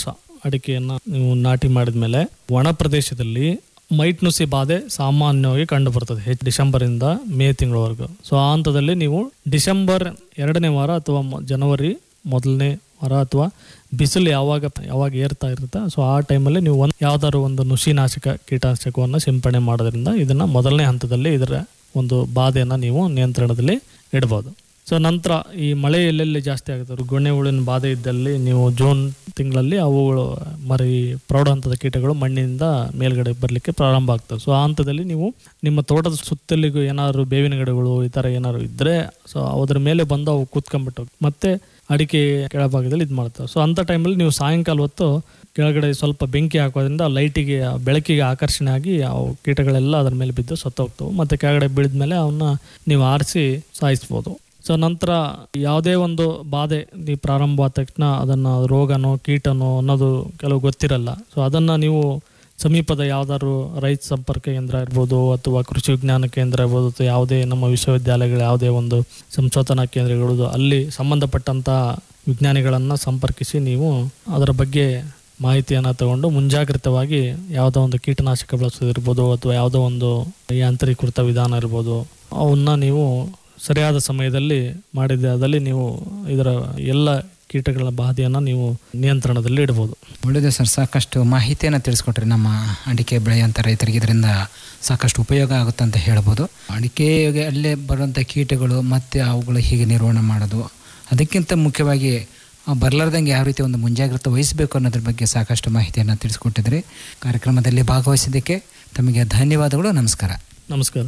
ಅಡಿಕೆಯನ್ನು ನೀವು ನಾಟಿ ಮಾಡಿದ್ಮೇಲೆ ಒಣ ಪ್ರದೇಶದಲ್ಲಿ ಮೈಟ್ ನುಸಿ ಬಾಧೆ ಸಾಮಾನ್ಯವಾಗಿ ಕಂಡು ಬರ್ತದೆ ಹೆಚ್ಚು ಡಿಸೆಂಬರಿಂದ ಮೇ ತಿಂಗಳವರೆಗೂ ಸೊ ಆ ಹಂತದಲ್ಲಿ ನೀವು ಡಿಸೆಂಬರ್ ಎರಡನೇ ವಾರ ಅಥವಾ ಮ- ಜನವರಿ ಮೊದಲನೇ ವಾರ ಅಥವಾ ಬಿಸಿಲು ಯಾವಾಗ ಯಾವಾಗ ಏರ್ತಾ ಇರುತ್ತೆ ಸೊ ಆ ಟೈಮಲ್ಲಿ ನೀವು ಒಂದು ಯಾವ್ದಾದ್ರು ಒಂದು ನುಸಿನಾಶಕ ಕೀಟನಾಶಕವನ್ನು ಸಿಂಪಡಣೆ ಮಾಡೋದ್ರಿಂದ ಇದನ್ನ ಮೊದಲನೇ ಹಂತದಲ್ಲಿ ಇದರ ಒಂದು ಬಾಧೆಯನ್ನು ನೀವು ನಿಯಂತ್ರಣದಲ್ಲಿ ಇಡ್ಬೋದು ಸೊ ನಂತರ ಈ ಮಳೆ ಎಲ್ಲೆಲ್ಲಿ ಜಾಸ್ತಿ ಆಗುತ್ತೆ ಗೊಣ್ಣೆ ಹುಳಿನ ಬಾಧೆ ಇದ್ದಲ್ಲಿ ನೀವು ಜೂನ್ ತಿಂಗಳಲ್ಲಿ ಅವುಗಳು ಮರಿ ಪ್ರೌಢ ಹಂತದ ಕೀಟಗಳು ಮಣ್ಣಿನಿಂದ ಮೇಲ್ಗಡೆ ಬರಲಿಕ್ಕೆ ಪ್ರಾರಂಭ ಆಗ್ತವೆ ಸೊ ಆ ಹಂತದಲ್ಲಿ ನೀವು ನಿಮ್ಮ ತೋಟದ ಸುತ್ತಲಿಗೂ ಏನಾದ್ರು ಬೇವಿನ ಗಿಡಗಳು ಈ ಥರ ಏನಾದ್ರು ಇದ್ದರೆ ಸೊ ಅದ್ರ ಮೇಲೆ ಬಂದು ಅವು ಕೂತ್ಕೊಂಡ್ಬಿಟ್ಟು ಮತ್ತೆ ಅಡಿಕೆ ಕೆಳಭಾಗದಲ್ಲಿ ಇದು ಮಾಡ್ತವೆ ಸೊ ಅಂಥ ಟೈಮಲ್ಲಿ ನೀವು ಸಾಯಂಕಾಲ ಹೊತ್ತು ಕೆಳಗಡೆ ಸ್ವಲ್ಪ ಬೆಂಕಿ ಹಾಕೋದ್ರಿಂದ ಲೈಟಿಗೆ ಬೆಳಕಿಗೆ ಆಕರ್ಷಣೆ ಆಗಿ ಅವು ಕೀಟಗಳೆಲ್ಲ ಅದ್ರ ಮೇಲೆ ಬಿದ್ದು ಸತ್ತೋಗ್ತವೆ ಮತ್ತು ಕೆಳಗಡೆ ಬೀಳಿದ್ಮೇಲೆ ಅವನ್ನ ನೀವು ಆರಿಸಿ ಸಾಯಿಸ್ಬೋದು ಸೊ ನಂತರ ಯಾವುದೇ ಒಂದು ಬಾಧೆ ನೀವು ಪ್ರಾರಂಭ ಆದ ತಕ್ಷಣ ಅದನ್ನು ರೋಗನೋ ಕೀಟನೋ ಅನ್ನೋದು ಕೆಲವು ಗೊತ್ತಿರಲ್ಲ ಸೊ ಅದನ್ನು ನೀವು ಸಮೀಪದ ಯಾವ್ದಾದ್ರು ರೈತ ಸಂಪರ್ಕ ಕೇಂದ್ರ ಇರ್ಬೋದು ಅಥವಾ ಕೃಷಿ ವಿಜ್ಞಾನ ಕೇಂದ್ರ ಇರ್ಬೋದು ಅಥವಾ ಯಾವುದೇ ನಮ್ಮ ವಿಶ್ವವಿದ್ಯಾಲಯಗಳು ಯಾವುದೇ ಒಂದು ಸಂಶೋಧನಾ ಕೇಂದ್ರಗಳು ಅಲ್ಲಿ ಸಂಬಂಧಪಟ್ಟಂಥ ವಿಜ್ಞಾನಿಗಳನ್ನು ಸಂಪರ್ಕಿಸಿ ನೀವು ಅದರ ಬಗ್ಗೆ ಮಾಹಿತಿಯನ್ನು ತಗೊಂಡು ಮುಂಜಾಗ್ರತವಾಗಿ ಯಾವುದೋ ಒಂದು ಕೀಟನಾಶಕ ಬಳಸೋದಿರ್ಬೋದು ಅಥವಾ ಯಾವುದೋ ಒಂದು ಯಾಂತ್ರೀಕೃತ ವಿಧಾನ ಇರ್ಬೋದು ಅವನ್ನ ನೀವು ಸರಿಯಾದ ಸಮಯದಲ್ಲಿ ಮಾಡಿದಲ್ಲಿ ನೀವು ಇದರ ಎಲ್ಲ ಕೀಟಗಳ ಬಾಧೆಯನ್ನು ನೀವು ನಿಯಂತ್ರಣದಲ್ಲಿ ಇಡ್ಬೋದು ಒಳ್ಳೆಯದು ಸರ್ ಸಾಕಷ್ಟು ಮಾಹಿತಿಯನ್ನು ತಿಳಿಸ್ಕೊಟ್ರಿ ನಮ್ಮ ಅಡಿಕೆ ಬೆಳೆಯುವಂಥ ರೈತರಿಗೆ ಇದರಿಂದ ಸಾಕಷ್ಟು ಉಪಯೋಗ ಆಗುತ್ತೆ ಅಂತ ಹೇಳ್ಬೋದು ಅಡಿಕೆಗೆ ಅಲ್ಲೇ ಬರುವಂಥ ಕೀಟಗಳು ಮತ್ತು ಅವುಗಳು ಹೀಗೆ ನಿರ್ವಹಣೆ ಮಾಡೋದು ಅದಕ್ಕಿಂತ ಮುಖ್ಯವಾಗಿ ಆ ಬರ್ಲಾರ್ದಂಗೆ ಯಾವ ರೀತಿ ಒಂದು ಮುಂಜಾಗ್ರತೆ ವಹಿಸಬೇಕು ಅನ್ನೋದ್ರ ಬಗ್ಗೆ ಸಾಕಷ್ಟು ಮಾಹಿತಿಯನ್ನು ತಿಳಿಸ್ಕೊಟ್ಟಿದ್ರಿ ಕಾರ್ಯಕ್ರಮದಲ್ಲಿ ಭಾಗವಹಿಸಿದ್ದಕ್ಕೆ ತಮಗೆ ಧನ್ಯವಾದಗಳು ನಮಸ್ಕಾರ ನಮಸ್ಕಾರ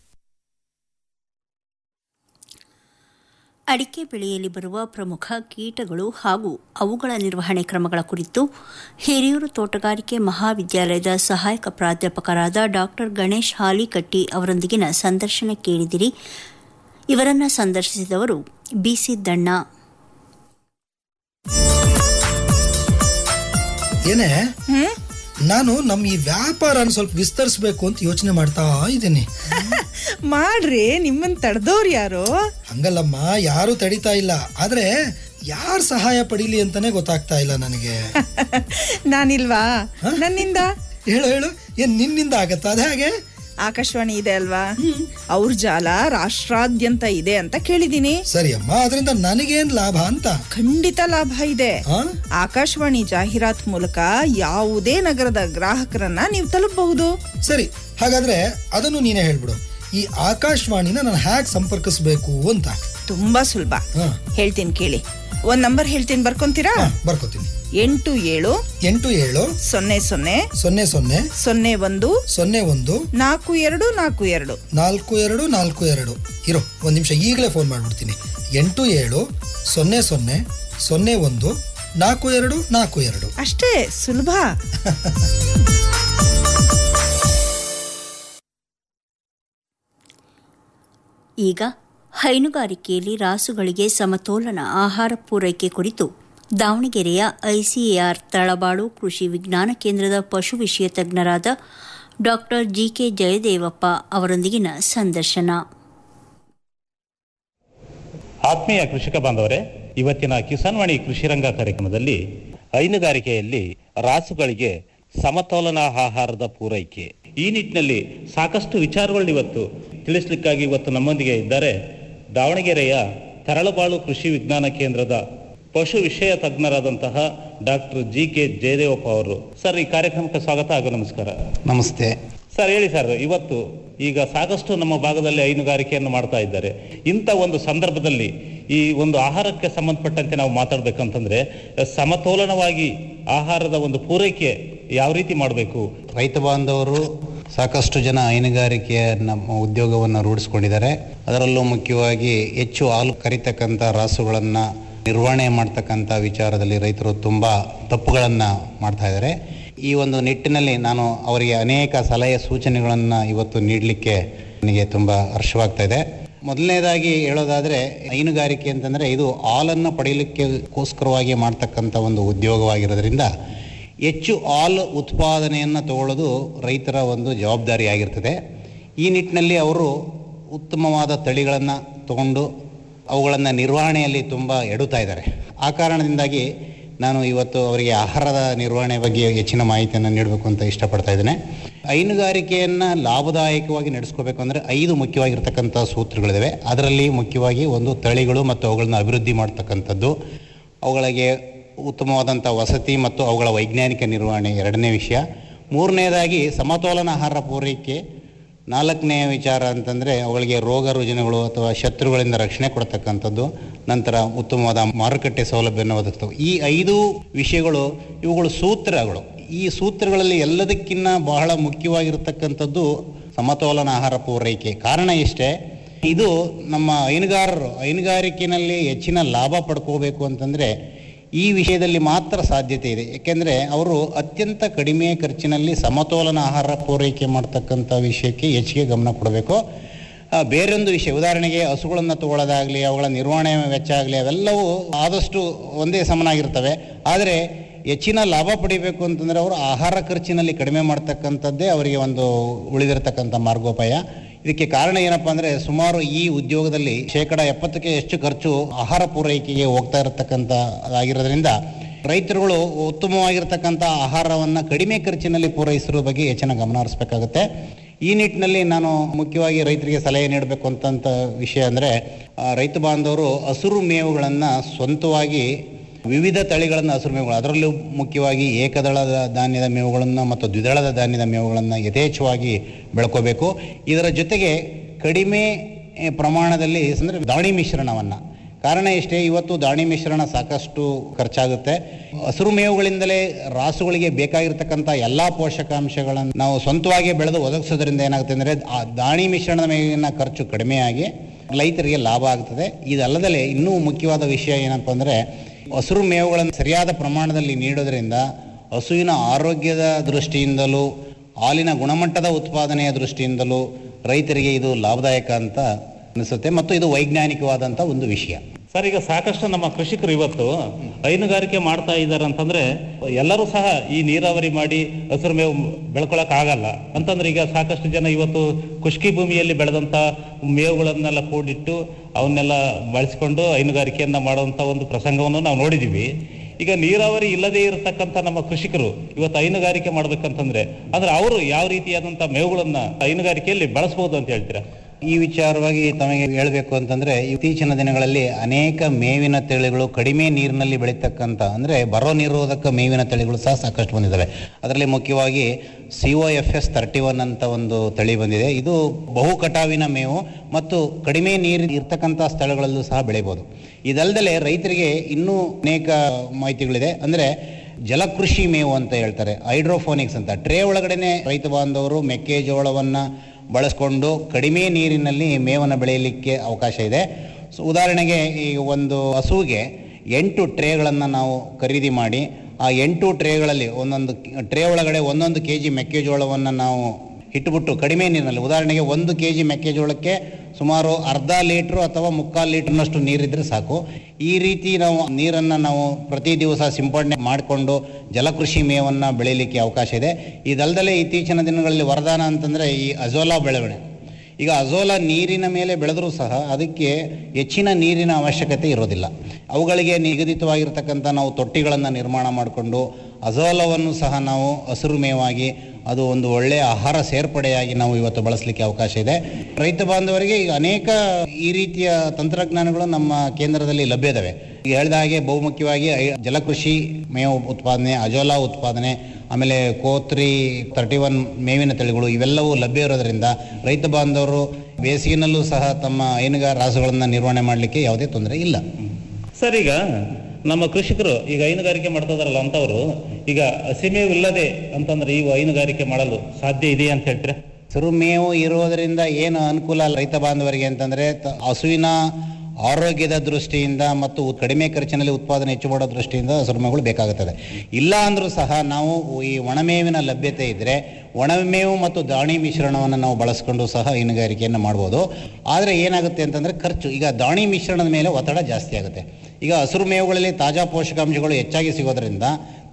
ಅಡಿಕೆ ಬೆಳೆಯಲ್ಲಿ ಬರುವ ಪ್ರಮುಖ ಕೀಟಗಳು ಹಾಗೂ ಅವುಗಳ ನಿರ್ವಹಣೆ ಕ್ರಮಗಳ ಕುರಿತು ಹಿರಿಯೂರು ತೋಟಗಾರಿಕೆ ಮಹಾವಿದ್ಯಾಲಯದ ಸಹಾಯಕ ಪ್ರಾಧ್ಯಾಪಕರಾದ ಡಾಕ್ಟರ್ ಗಣೇಶ್ ಹಾಲಿಕಟ್ಟಿ ಅವರೊಂದಿಗಿನ ಸಂದರ್ಶನ ಕೇಳಿದಿರಿ ಇವರನ್ನ ಸಂದರ್ಶಿಸಿದವರು ಬಿಸಿ ದಣ್ಣ ಏನೇ ನಾನು ನಮ್ಮ ಈ ವ್ಯಾಪಾರನ ಸ್ವಲ್ಪ ವಿಸ್ತರಿಸ್ಬೇಕು ಅಂತ ಯೋಚನೆ ಮಾಡ್ತಾ ಇದ್ದೀನಿ ಮಾಡ್ರಿ ನಿಮ್ಮನ್ ತಡೆದವ್ರು ಯಾರು ಹಂಗಲ್ಲಮ್ಮ ಯಾರು ತಡಿತಾ ಇಲ್ಲ ಆದ್ರೆ ಯಾರ ಸಹಾಯ ಪಡೀಲಿ ಅಂತಾನೆ ಗೊತ್ತಾಗ್ತಾ ಇಲ್ಲ ನನಗೆ ನಾನಿಲ್ವಾ ನನ್ನಿಂದ ಹೇಳು ಹೇಳು ಏನ್ ನಿನ್ನಿಂದ ಆಗತ್ತಾ ಅದೇ ಹಾಗೆ ಆಕಾಶವಾಣಿ ಇದೆ ಅಲ್ವಾ ಅವ್ರ ಜಾಲ ರಾಷ್ಟ್ರಾದ್ಯಂತ ಇದೆ ಅಂತ ಕೇಳಿದೀನಿ ಸರಿ ಅಮ್ಮ ಅದರಿಂದ ನನಗೇನ್ ಲಾಭ ಅಂತ ಖಂಡಿತ ಲಾಭ ಇದೆ ಆಕಾಶವಾಣಿ ಜಾಹೀರಾತ್ ಮೂಲಕ ಯಾವುದೇ ನಗರದ ಗ್ರಾಹಕರನ್ನ ನೀವು ತಲುಪಬಹುದು ಸರಿ ಹಾಗಾದ್ರೆ ಅದನ್ನು ನೀನೇ ಹೇಳ್ಬಿಡು ಈ ಆಕಾಶವಾಣಿನ ನಾನು ಹ್ಯಾಕ್ ಸಂಪರ್ಕಿಸ್ಬೇಕು ಅಂತ ತುಂಬಾ ಸುಲಭ ಹೇಳ್ತೀನಿ ಕೇಳಿ ಒಂದ್ ನಂಬರ್ ಹೇಳ್ತೀನಿ ಬರ್ಕೊಂತೀರಾ ಬರ್ಕೋತೀನಿ ಎಂಟು ಏಳು ಎಂಟು ಏಳು ಸೊನ್ನೆ ಸೊನ್ನೆ ಸೊನ್ನೆ ಸೊನ್ನೆ ಸೊನ್ನೆ ಒಂದು ಸೊನ್ನೆ ಒಂದು ನಾಲ್ಕು ಎರಡು ನಾಲ್ಕು ಎರಡು ನಾಲ್ಕು ಎರಡು ನಾಲ್ಕು ಎರಡು ಇರೋ ಒಂದು ನಿಮಿಷ ಈಗಲೇ ಫೋನ್ ಮಾಡ್ಬಿಡ್ತೀನಿ ಎಂಟು ಏಳು ಸೊನ್ನೆ ಸೊನ್ನೆ ಸೊನ್ನೆ ಒಂದು ನಾಲ್ಕು ಎರಡು ನಾಲ್ಕು ಎರಡು ಅಷ್ಟೇ ಸುಲಭ ಈಗ ಹೈನುಗಾರಿಕೆಯಲ್ಲಿ ರಾಸುಗಳಿಗೆ ಸಮತೋಲನ ಆಹಾರ ಪೂರೈಕೆ ಕುರಿತು ದಾವಣಗೆರೆಯ ಐಸಿಎಆರ್ ತಳಬಾಳು ಕೃಷಿ ವಿಜ್ಞಾನ ಕೇಂದ್ರದ ಪಶು ವಿಷಯ ತಜ್ಞರಾದ ಡಾಕ್ಟರ್ ಜಿಕೆ ಜಯದೇವಪ್ಪ ಅವರೊಂದಿಗಿನ ಸಂದರ್ಶನ ಆತ್ಮೀಯ ಕೃಷಿಕ ಬಾಂಧವರೇ ಇವತ್ತಿನ ಕಿಸಾನ್ವಾಣಿ ಕೃಷಿ ರಂಗ ಕಾರ್ಯಕ್ರಮದಲ್ಲಿ ಹೈನುಗಾರಿಕೆಯಲ್ಲಿ ರಾಸುಗಳಿಗೆ ಸಮತೋಲನ ಆಹಾರದ ಪೂರೈಕೆ ಈ ನಿಟ್ಟಿನಲ್ಲಿ ಸಾಕಷ್ಟು ವಿಚಾರಗಳನ್ನ ಇವತ್ತು ತಿಳಿಸ್ಲಿಕ್ಕಾಗಿ ಇವತ್ತು ನಮ್ಮೊಂದಿಗೆ ಇದ್ದಾರೆ ದಾವಣಗೆರೆಯ ತರಳಬಾಳು ಕೃಷಿ ವಿಜ್ಞಾನ ಕೇಂದ್ರದ ಪಶು ವಿಷಯ ತಜ್ಞರಾದಂತಹ ಡಾಕ್ಟರ್ ಜಿ ಕೆ ಜಯದೇವಪ್ಪ ಅವರು ಸರ್ ಈ ಕಾರ್ಯಕ್ರಮಕ್ಕೆ ಸ್ವಾಗತ ಹಾಗೂ ನಮಸ್ಕಾರ ನಮಸ್ತೆ ಸರ್ ಹೇಳಿ ಸರ್ ಇವತ್ತು ಈಗ ಸಾಕಷ್ಟು ನಮ್ಮ ಭಾಗದಲ್ಲಿ ಹೈನುಗಾರಿಕೆಯನ್ನು ಮಾಡ್ತಾ ಇದ್ದಾರೆ ಇಂಥ ಒಂದು ಸಂದರ್ಭದಲ್ಲಿ ಈ ಒಂದು ಆಹಾರಕ್ಕೆ ಸಂಬಂಧಪಟ್ಟಂತೆ ನಾವು ಮಾತಾಡ್ಬೇಕಂತಂದ್ರೆ ಸಮತೋಲನವಾಗಿ ಆಹಾರದ ಒಂದು ಪೂರೈಕೆ ಯಾವ ರೀತಿ ಮಾಡಬೇಕು ರೈತ ಬಾಂಧವರು ಸಾಕಷ್ಟು ಜನ ಹೈನುಗಾರಿಕೆಯ ನಮ್ಮ ಉದ್ಯೋಗವನ್ನು ರೂಢಿಸ್ಕೊಂಡಿದ್ದಾರೆ ಅದರಲ್ಲೂ ಮುಖ್ಯವಾಗಿ ಹೆಚ್ಚು ಹಾಲು ಕರಿತಕ್ಕಂಥ ರಾಸುಗಳನ್ನು ನಿರ್ವಹಣೆ ಮಾಡ್ತಕ್ಕಂಥ ವಿಚಾರದಲ್ಲಿ ರೈತರು ತುಂಬ ತಪ್ಪುಗಳನ್ನು ಮಾಡ್ತಾ ಇದ್ದಾರೆ ಈ ಒಂದು ನಿಟ್ಟಿನಲ್ಲಿ ನಾನು ಅವರಿಗೆ ಅನೇಕ ಸಲಹೆ ಸೂಚನೆಗಳನ್ನು ಇವತ್ತು ನೀಡಲಿಕ್ಕೆ ನನಗೆ ತುಂಬ ಹರ್ಷವಾಗ್ತಾ ಇದೆ ಮೊದಲನೇದಾಗಿ ಹೇಳೋದಾದರೆ ಹೈನುಗಾರಿಕೆ ಅಂತಂದರೆ ಇದು ಹಾಲನ್ನು ಪಡೆಯಲಿಕ್ಕೆಗೋಸ್ಕರವಾಗಿ ಮಾಡ್ತಕ್ಕಂಥ ಒಂದು ಉದ್ಯೋಗವಾಗಿರೋದ್ರಿಂದ ಹೆಚ್ಚು ಹಾಲು ಉತ್ಪಾದನೆಯನ್ನು ತಗೊಳ್ಳೋದು ರೈತರ ಒಂದು ಜವಾಬ್ದಾರಿಯಾಗಿರ್ತದೆ ಈ ನಿಟ್ಟಿನಲ್ಲಿ ಅವರು ಉತ್ತಮವಾದ ತಳಿಗಳನ್ನು ತಗೊಂಡು ಅವುಗಳನ್ನು ನಿರ್ವಹಣೆಯಲ್ಲಿ ತುಂಬ ಎಡುತ್ತಾ ಇದ್ದಾರೆ ಆ ಕಾರಣದಿಂದಾಗಿ ನಾನು ಇವತ್ತು ಅವರಿಗೆ ಆಹಾರದ ನಿರ್ವಹಣೆ ಬಗ್ಗೆ ಹೆಚ್ಚಿನ ಮಾಹಿತಿಯನ್ನು ನೀಡಬೇಕು ಅಂತ ಇಷ್ಟಪಡ್ತಾ ಇದ್ದೇನೆ ಹೈನುಗಾರಿಕೆಯನ್ನು ಲಾಭದಾಯಕವಾಗಿ ನಡೆಸ್ಕೋಬೇಕು ಅಂದರೆ ಐದು ಮುಖ್ಯವಾಗಿರ್ತಕ್ಕಂಥ ಸೂತ್ರಗಳಿವೆ ಅದರಲ್ಲಿ ಮುಖ್ಯವಾಗಿ ಒಂದು ತಳಿಗಳು ಮತ್ತು ಅವುಗಳನ್ನ ಅಭಿವೃದ್ಧಿ ಮಾಡ್ತಕ್ಕಂಥದ್ದು ಅವುಗಳಿಗೆ ಉತ್ತಮವಾದಂಥ ವಸತಿ ಮತ್ತು ಅವುಗಳ ವೈಜ್ಞಾನಿಕ ನಿರ್ವಹಣೆ ಎರಡನೇ ವಿಷಯ ಮೂರನೇದಾಗಿ ಸಮತೋಲನ ಆಹಾರ ಪೂರೈಕೆ ನಾಲ್ಕನೇ ವಿಚಾರ ಅಂತಂದರೆ ಅವುಗಳಿಗೆ ರೋಗ ರುಜಿನಗಳು ಅಥವಾ ಶತ್ರುಗಳಿಂದ ರಕ್ಷಣೆ ಕೊಡ್ತಕ್ಕಂಥದ್ದು ನಂತರ ಉತ್ತಮವಾದ ಮಾರುಕಟ್ಟೆ ಸೌಲಭ್ಯವನ್ನು ಒದಗಿಸ್ತವೆ ಈ ಐದು ವಿಷಯಗಳು ಇವುಗಳು ಸೂತ್ರಗಳು ಈ ಸೂತ್ರಗಳಲ್ಲಿ ಎಲ್ಲದಕ್ಕಿಂತ ಬಹಳ ಮುಖ್ಯವಾಗಿರ್ತಕ್ಕಂಥದ್ದು ಸಮತೋಲನ ಆಹಾರ ಪೂರೈಕೆ ಕಾರಣ ಇಷ್ಟೇ ಇದು ನಮ್ಮ ಹೈನುಗಾರರು ಹೈನುಗಾರಿಕೆಯಲ್ಲಿ ಹೆಚ್ಚಿನ ಲಾಭ ಪಡ್ಕೋಬೇಕು ಅಂತಂದರೆ ಈ ವಿಷಯದಲ್ಲಿ ಮಾತ್ರ ಸಾಧ್ಯತೆ ಇದೆ ಏಕೆಂದರೆ ಅವರು ಅತ್ಯಂತ ಕಡಿಮೆ ಖರ್ಚಿನಲ್ಲಿ ಸಮತೋಲನ ಆಹಾರ ಪೂರೈಕೆ ಮಾಡ್ತಕ್ಕಂಥ ವಿಷಯಕ್ಕೆ ಹೆಚ್ಚಿಗೆ ಗಮನ ಕೊಡಬೇಕು ಆ, ಬೇರೊಂದು ವಿಷಯ ಉದಾಹರಣೆಗೆ ಹಸುಗಳನ್ನು ತಗೊಳ್ಳೋದಾಗಲಿ ಅವುಗಳ ನಿರ್ವಹಣೆ ವೆಚ್ಚ ಆಗಲಿ ಅವೆಲ್ಲವೂ ಆದಷ್ಟು ಒಂದೇ ಸಮನಾಗಿರ್ತವೆ ಆದರೆ ಹೆಚ್ಚಿನ ಲಾಭ ಪಡಿಬೇಕು ಅಂತಂದರೆ ಅವರು ಆಹಾರ ಖರ್ಚಿನಲ್ಲಿ ಕಡಿಮೆ ಮಾಡ್ತಕ್ಕಂಥದ್ದೇ ಅವರಿಗೆ ಒಂದು ಉಳಿದಿರತಕ್ಕಂಥ ಮಾರ್ಗೋಪಾಯ ಇದಕ್ಕೆ ಕಾರಣ ಏನಪ್ಪ ಅಂದರೆ ಸುಮಾರು ಈ ಉದ್ಯೋಗದಲ್ಲಿ ಶೇಕಡ ಎಪ್ಪತ್ತಕ್ಕೆ ಹೆಚ್ಚು ಖರ್ಚು ಆಹಾರ ಪೂರೈಕೆಗೆ ಹೋಗ್ತಾ ಇರತಕ್ಕಂಥ ಆಗಿರೋದ್ರಿಂದ ರೈತರುಗಳು ಉತ್ತಮವಾಗಿರ್ತಕ್ಕಂಥ ಆಹಾರವನ್ನು ಕಡಿಮೆ ಖರ್ಚಿನಲ್ಲಿ ಪೂರೈಸಿರೋ ಬಗ್ಗೆ ಹೆಚ್ಚಿನ ಗಮನ ಹರಿಸಬೇಕಾಗುತ್ತೆ ಈ ನಿಟ್ಟಿನಲ್ಲಿ ನಾನು ಮುಖ್ಯವಾಗಿ ರೈತರಿಗೆ ಸಲಹೆ ನೀಡಬೇಕು ಅಂತಂತ ವಿಷಯ ಅಂದರೆ ರೈತ ಬಾಂಧವರು ಹಸಿರು ಮೇವುಗಳನ್ನು ಸ್ವಂತವಾಗಿ ವಿವಿಧ ತಳಿಗಳನ್ನು ಹಸಿರು ಮೇವುಗಳು ಅದರಲ್ಲೂ ಮುಖ್ಯವಾಗಿ ಏಕದಳದ ಧಾನ್ಯದ ಮೇವುಗಳನ್ನು ಮತ್ತು ದ್ವಿದಳದ ಧಾನ್ಯದ ಮೇವುಗಳನ್ನು ಯಥೇಚ್ಛವಾಗಿ ಬೆಳ್ಕೋಬೇಕು ಇದರ ಜೊತೆಗೆ ಕಡಿಮೆ ಎ, ಪ್ರಮಾಣದಲ್ಲಿ ಅಂದರೆ ದಾಣಿ ಮಿಶ್ರಣವನ್ನು ಕಾರಣ ಇಷ್ಟೇ ಇವತ್ತು ದಾಣಿ ಮಿಶ್ರಣ ಸಾಕಷ್ಟು ಖರ್ಚಾಗುತ್ತೆ ಹಸಿರು ಮೇವುಗಳಿಂದಲೇ ರಾಸುಗಳಿಗೆ ಬೇಕಾಗಿರ್ತಕ್ಕಂಥ ಎಲ್ಲ ಪೋಷಕಾಂಶಗಳನ್ನು ನಾವು ಸ್ವಂತವಾಗಿ ಬೆಳೆದು ಒದಗಿಸೋದ್ರಿಂದ ಏನಾಗುತ್ತೆ ಅಂದರೆ ಆ ದಾಣಿ ಮಿಶ್ರಣದ ಮೇವಿನ ಖರ್ಚು ಕಡಿಮೆಯಾಗಿ ರೈತರಿಗೆ ಲಾಭ ಆಗ್ತದೆ ಇದಲ್ಲದೆ ಇನ್ನೂ ಮುಖ್ಯವಾದ ವಿಷಯ ಏನಪ್ಪ ಅಂದರೆ ಹಸಿರು ಮೇವುಗಳನ್ನು ಸರಿಯಾದ ಪ್ರಮಾಣದಲ್ಲಿ ನೀಡೋದ್ರಿಂದ ಹಸುವಿನ ಆರೋಗ್ಯದ ದೃಷ್ಟಿಯಿಂದಲೂ ಹಾಲಿನ ಗುಣಮಟ್ಟದ ಉತ್ಪಾದನೆಯ ದೃಷ್ಟಿಯಿಂದಲೂ ರೈತರಿಗೆ ಇದು ಲಾಭದಾಯಕ ಅಂತ ಅನಿಸುತ್ತೆ ಮತ್ತು ಇದು ವೈಜ್ಞಾನಿಕವಾದಂಥ ಒಂದು ವಿಷಯ ಸರ್ ಈಗ ಸಾಕಷ್ಟು ನಮ್ಮ ಕೃಷಿಕರು ಇವತ್ತು ಹೈನುಗಾರಿಕೆ ಮಾಡ್ತಾ ಇದ್ದಾರೆ ಅಂತಂದ್ರೆ ಎಲ್ಲರೂ ಸಹ ಈ ನೀರಾವರಿ ಮಾಡಿ ಹಸಿರು ಮೇವು ಬೆಳ್ಕೊಳಕ್ ಆಗಲ್ಲ ಅಂತಂದ್ರೆ ಈಗ ಸಾಕಷ್ಟು ಜನ ಇವತ್ತು ಖುಷ್ಕಿ ಭೂಮಿಯಲ್ಲಿ ಬೆಳೆದಂತ ಮೇವುಗಳನ್ನೆಲ್ಲ ಕೂಡಿಟ್ಟು ಅವನ್ನೆಲ್ಲ ಬಳಸಿಕೊಂಡು ಹೈನುಗಾರಿಕೆಯನ್ನ ಮಾಡುವಂತ ಒಂದು ಪ್ರಸಂಗವನ್ನು ನಾವು ನೋಡಿದೀವಿ ಈಗ ನೀರಾವರಿ ಇಲ್ಲದೆ ಇರತಕ್ಕಂತ ನಮ್ಮ ಕೃಷಿಕರು ಇವತ್ತು ಹೈನುಗಾರಿಕೆ ಮಾಡ್ಬೇಕಂತಂದ್ರೆ ಅಂದ್ರೆ ಅವರು ಯಾವ ರೀತಿಯಾದಂತ ಮೇವುಗಳನ್ನ ಹೈನುಗಾರಿಕೆಯಲ್ಲಿ ಬಳಸಬಹುದು ಅಂತ ಹೇಳ್ತೀರಾ ಈ ವಿಚಾರವಾಗಿ ತಮಗೆ ಹೇಳಬೇಕು ಅಂತಂದ್ರೆ ಇತ್ತೀಚಿನ ದಿನಗಳಲ್ಲಿ ಅನೇಕ ಮೇವಿನ ತಳಿಗಳು ಕಡಿಮೆ ನೀರಿನಲ್ಲಿ ಬೆಳೀತಕ್ಕಂಥ ಅಂದ್ರೆ ಬರೋ ನಿರೋಧಕ ಮೇವಿನ ತಳಿಗಳು ಸಹ ಸಾಕಷ್ಟು ಬಂದಿದ್ದಾವೆ ಅದರಲ್ಲಿ ಮುಖ್ಯವಾಗಿ C O F S thirty one ಅಂತ ಒಂದು ತಳಿ ಬಂದಿದೆ ಇದು ಬಹು ಕಟಾವಿನ ಮೇವು ಮತ್ತು ಕಡಿಮೆ ನೀರು ಇರ್ತಕ್ಕಂಥ ಸ್ಥಳಗಳಲ್ಲೂ ಸಹ ಬೆಳಿಬೋದು ಇದಲ್ಲದೆ ರೈತರಿಗೆ ಇನ್ನೂ ಅನೇಕ ಮಾಹಿತಿಗಳಿದೆ ಅಂದ್ರೆ ಜಲಕೃಷಿ ಮೇವು ಅಂತ ಹೇಳ್ತಾರೆ ಹೈಡ್ರೋಫೋನಿಕ್ಸ್ ಅಂತ ಟ್ರೇ ಒಳಗಡೆನೆ ರೈತ ಬಾಂಧವರು ಮೆಕ್ಕೆಜೋಳವನ್ನ ಬಳಸ್ಕೊಂಡು ಕಡಿಮೆ ನೀರಿನಲ್ಲಿ ಮೇವನ್ನು ಬೆಳೆಯಲಿಕ್ಕೆ ಅವಕಾಶ ಇದೆ ಸೊ ಉದಾಹರಣೆಗೆ ಈ ಒಂದು ಹಸುವಿಗೆ ಎಂಟು ಟ್ರೇಗಳನ್ನು ನಾವು ಖರೀದಿ ಮಾಡಿ ಆ ಎಂಟು ಟ್ರೇಗಳಲ್ಲಿ ಒಂದೊಂದು ಟ್ರೇ ಒಳಗಡೆ ಒಂದೊಂದು ಕೆ ಜಿ ಮೆಕ್ಕೆಜೋಳವನ್ನು ನಾವು ಇಟ್ಬಿಟ್ಟು ಕಡಿಮೆ ನೀರಿನಲ್ಲಿ ಉದಾಹರಣೆಗೆ ಒಂದು ಕೆ ಜಿ ಮೆಕ್ಕೆಜೋಳಕ್ಕೆ ಸುಮಾರು ಅರ್ಧ ಲೀಟ್ರು ಅಥವಾ ಮುಕ್ಕಾಲು ಲೀಟ್ರ್ನಷ್ಟು ನೀರಿದ್ರೆ ಸಾಕು ಈ ರೀತಿ ನಾವು ನೀರನ್ನು ನಾವು ಪ್ರತಿ ದಿವಸ ಸಿಂಪಡಣೆ ಮಾಡಿಕೊಂಡು ಜಲಕೃಷಿ ಮೇವನ್ನು ಬೆಳೀಲಿಕ್ಕೆ ಅವಕಾಶ ಇದೆ ಇದಲ್ದಲೇ ಇತ್ತೀಚಿನ ದಿನಗಳಲ್ಲಿ ವರದಾನ ಅಂತಂದರೆ ಈ ಅಜೋಲಾ ಬೆಳವಣಿಗೆ ಈಗ ಅಜೋಲಾ ನೀರಿನ ಮೇಲೆ ಬೆಳೆದರೂ ಸಹ ಅದಕ್ಕೆ ಹೆಚ್ಚಿನ ನೀರಿನ ಅವಶ್ಯಕತೆ ಇರೋದಿಲ್ಲ ಅವುಗಳಿಗೆ ನಿಗದಿತವಾಗಿರ್ತಕ್ಕಂಥ ನಾವು ತೊಟ್ಟಿಗಳನ್ನು ನಿರ್ಮಾಣ ಮಾಡಿಕೊಂಡು ಅಜೋಲವನ್ನು ಸಹ ನಾವು ಹಸಿರು ಮೇವಾಗಿ ಅದು ಒಂದು ಒಳ್ಳೆಯ ಆಹಾರ ಸೇರ್ಪಡೆಯಾಗಿ ನಾವು ಇವತ್ತು ಬಳಸಲಿಕ್ಕೆ ಅವಕಾಶ ಇದೆ ರೈತ ಬಾಂಧವರಿಗೆ ಈಗ ಅನೇಕ ಈ ರೀತಿಯ ತಂತ್ರಜ್ಞಾನಗಳು ನಮ್ಮ ಕೇಂದ್ರದಲ್ಲಿ ಲಭ್ಯ ಇದಾವೆ ಈಗ ಹೇಳಿದ ಹಾಗೆ ಬಹುಮುಖ್ಯವಾಗಿ ಐ- ಜಲಕೃಷಿ ಮೇವು ಉತ್ಪಾದನೆ ಅಜೋಲಾ ಉತ್ಪಾದನೆ ಆಮೇಲೆ ಕೋತ್ರಿ ತರ್ಟಿ ಒನ್ ಮೇವಿನ ತಳಿಗಳು ಇವೆಲ್ಲವೂ ಲಭ್ಯ ಇರೋದರಿಂದ ರೈತ ಬಾಂಧವರು ಬೇಸಿಗೆನಲ್ಲೂ ಸಹ ತಮ್ಮ ಹೈನುಗಾರ ರಾಸುಗಳನ್ನು ನಿರ್ವಹಣೆ ಮಾಡಲಿಕ್ಕೆ ಯಾವುದೇ ತೊಂದರೆ ಇಲ್ಲ ಸರ್ ಈಗ ನಮ್ಮ ಕೃಷಿಕರು ಈಗ ಹೈನುಗಾರಿಕೆ ಮಾಡ್ತಾ ಇದಾರಲ್ಲ ಅಂತವರು ಈಗ ಹಸಿಮೇವು ಇಲ್ಲದೆ ಅಂತಂದ್ರೆ ಈ ಹೈನುಗಾರಿಕೆ ಮಾಡಲು ಸಾಧ್ಯ ಇದೆ ಅಂತ ಹೇಳ್ತೀರಾ ಹಸಿರು ಮೇವು ಇರೋದರಿಂದ ಏನು ಅನುಕೂಲ ರೈತ ಬಾಂಧವರಿಗೆ ಅಂತಂದ್ರೆ ತ- ಹಸುವಿನ ಆರೋಗ್ಯದ ದೃಷ್ಟಿಯಿಂದ ಮತ್ತು ಉ- ಕಡಿಮೆ ಖರ್ಚಿನಲ್ಲಿ ಉತ್ಪಾದನೆ ಹೆಚ್ಚು ಮಾಡೋ ದೃಷ್ಟಿಯಿಂದ ಹಸಿರು ಮೇವುಗಳು ಬೇಕಾಗುತ್ತದೆ ಇಲ್ಲ ಅಂದ್ರೂ ಸಹ ನಾವು ಈ ಒಣಮೇವಿನ ಲಭ್ಯತೆ ಇದ್ದರೆ ಒಣಮೇವು ಮತ್ತು ದಾಣಿ ಮಿಶ್ರಣವನ್ನು ನಾವು ಬಳಸ್ಕೊಂಡು ಸಹ ಹೈನುಗಾರಿಕೆಯನ್ನು ಮಾಡ್ಬೋದು ಆದರೆ ಏನಾಗುತ್ತೆ ಅಂತಂದರೆ ಖರ್ಚು ಈಗ ದಾಣಿ ಮಿಶ್ರಣದ ಮೇಲೆ ಒತ್ತಡ ಜಾಸ್ತಿ ಆಗುತ್ತೆ ಈಗ ಹಸಿರು ಮೇವುಗಳಲ್ಲಿ ತಾಜಾ ಪೋಷಕಾಂಶಗಳು ಹೆಚ್ಚಾಗಿ ಸಿಗೋದ್ರಿಂದ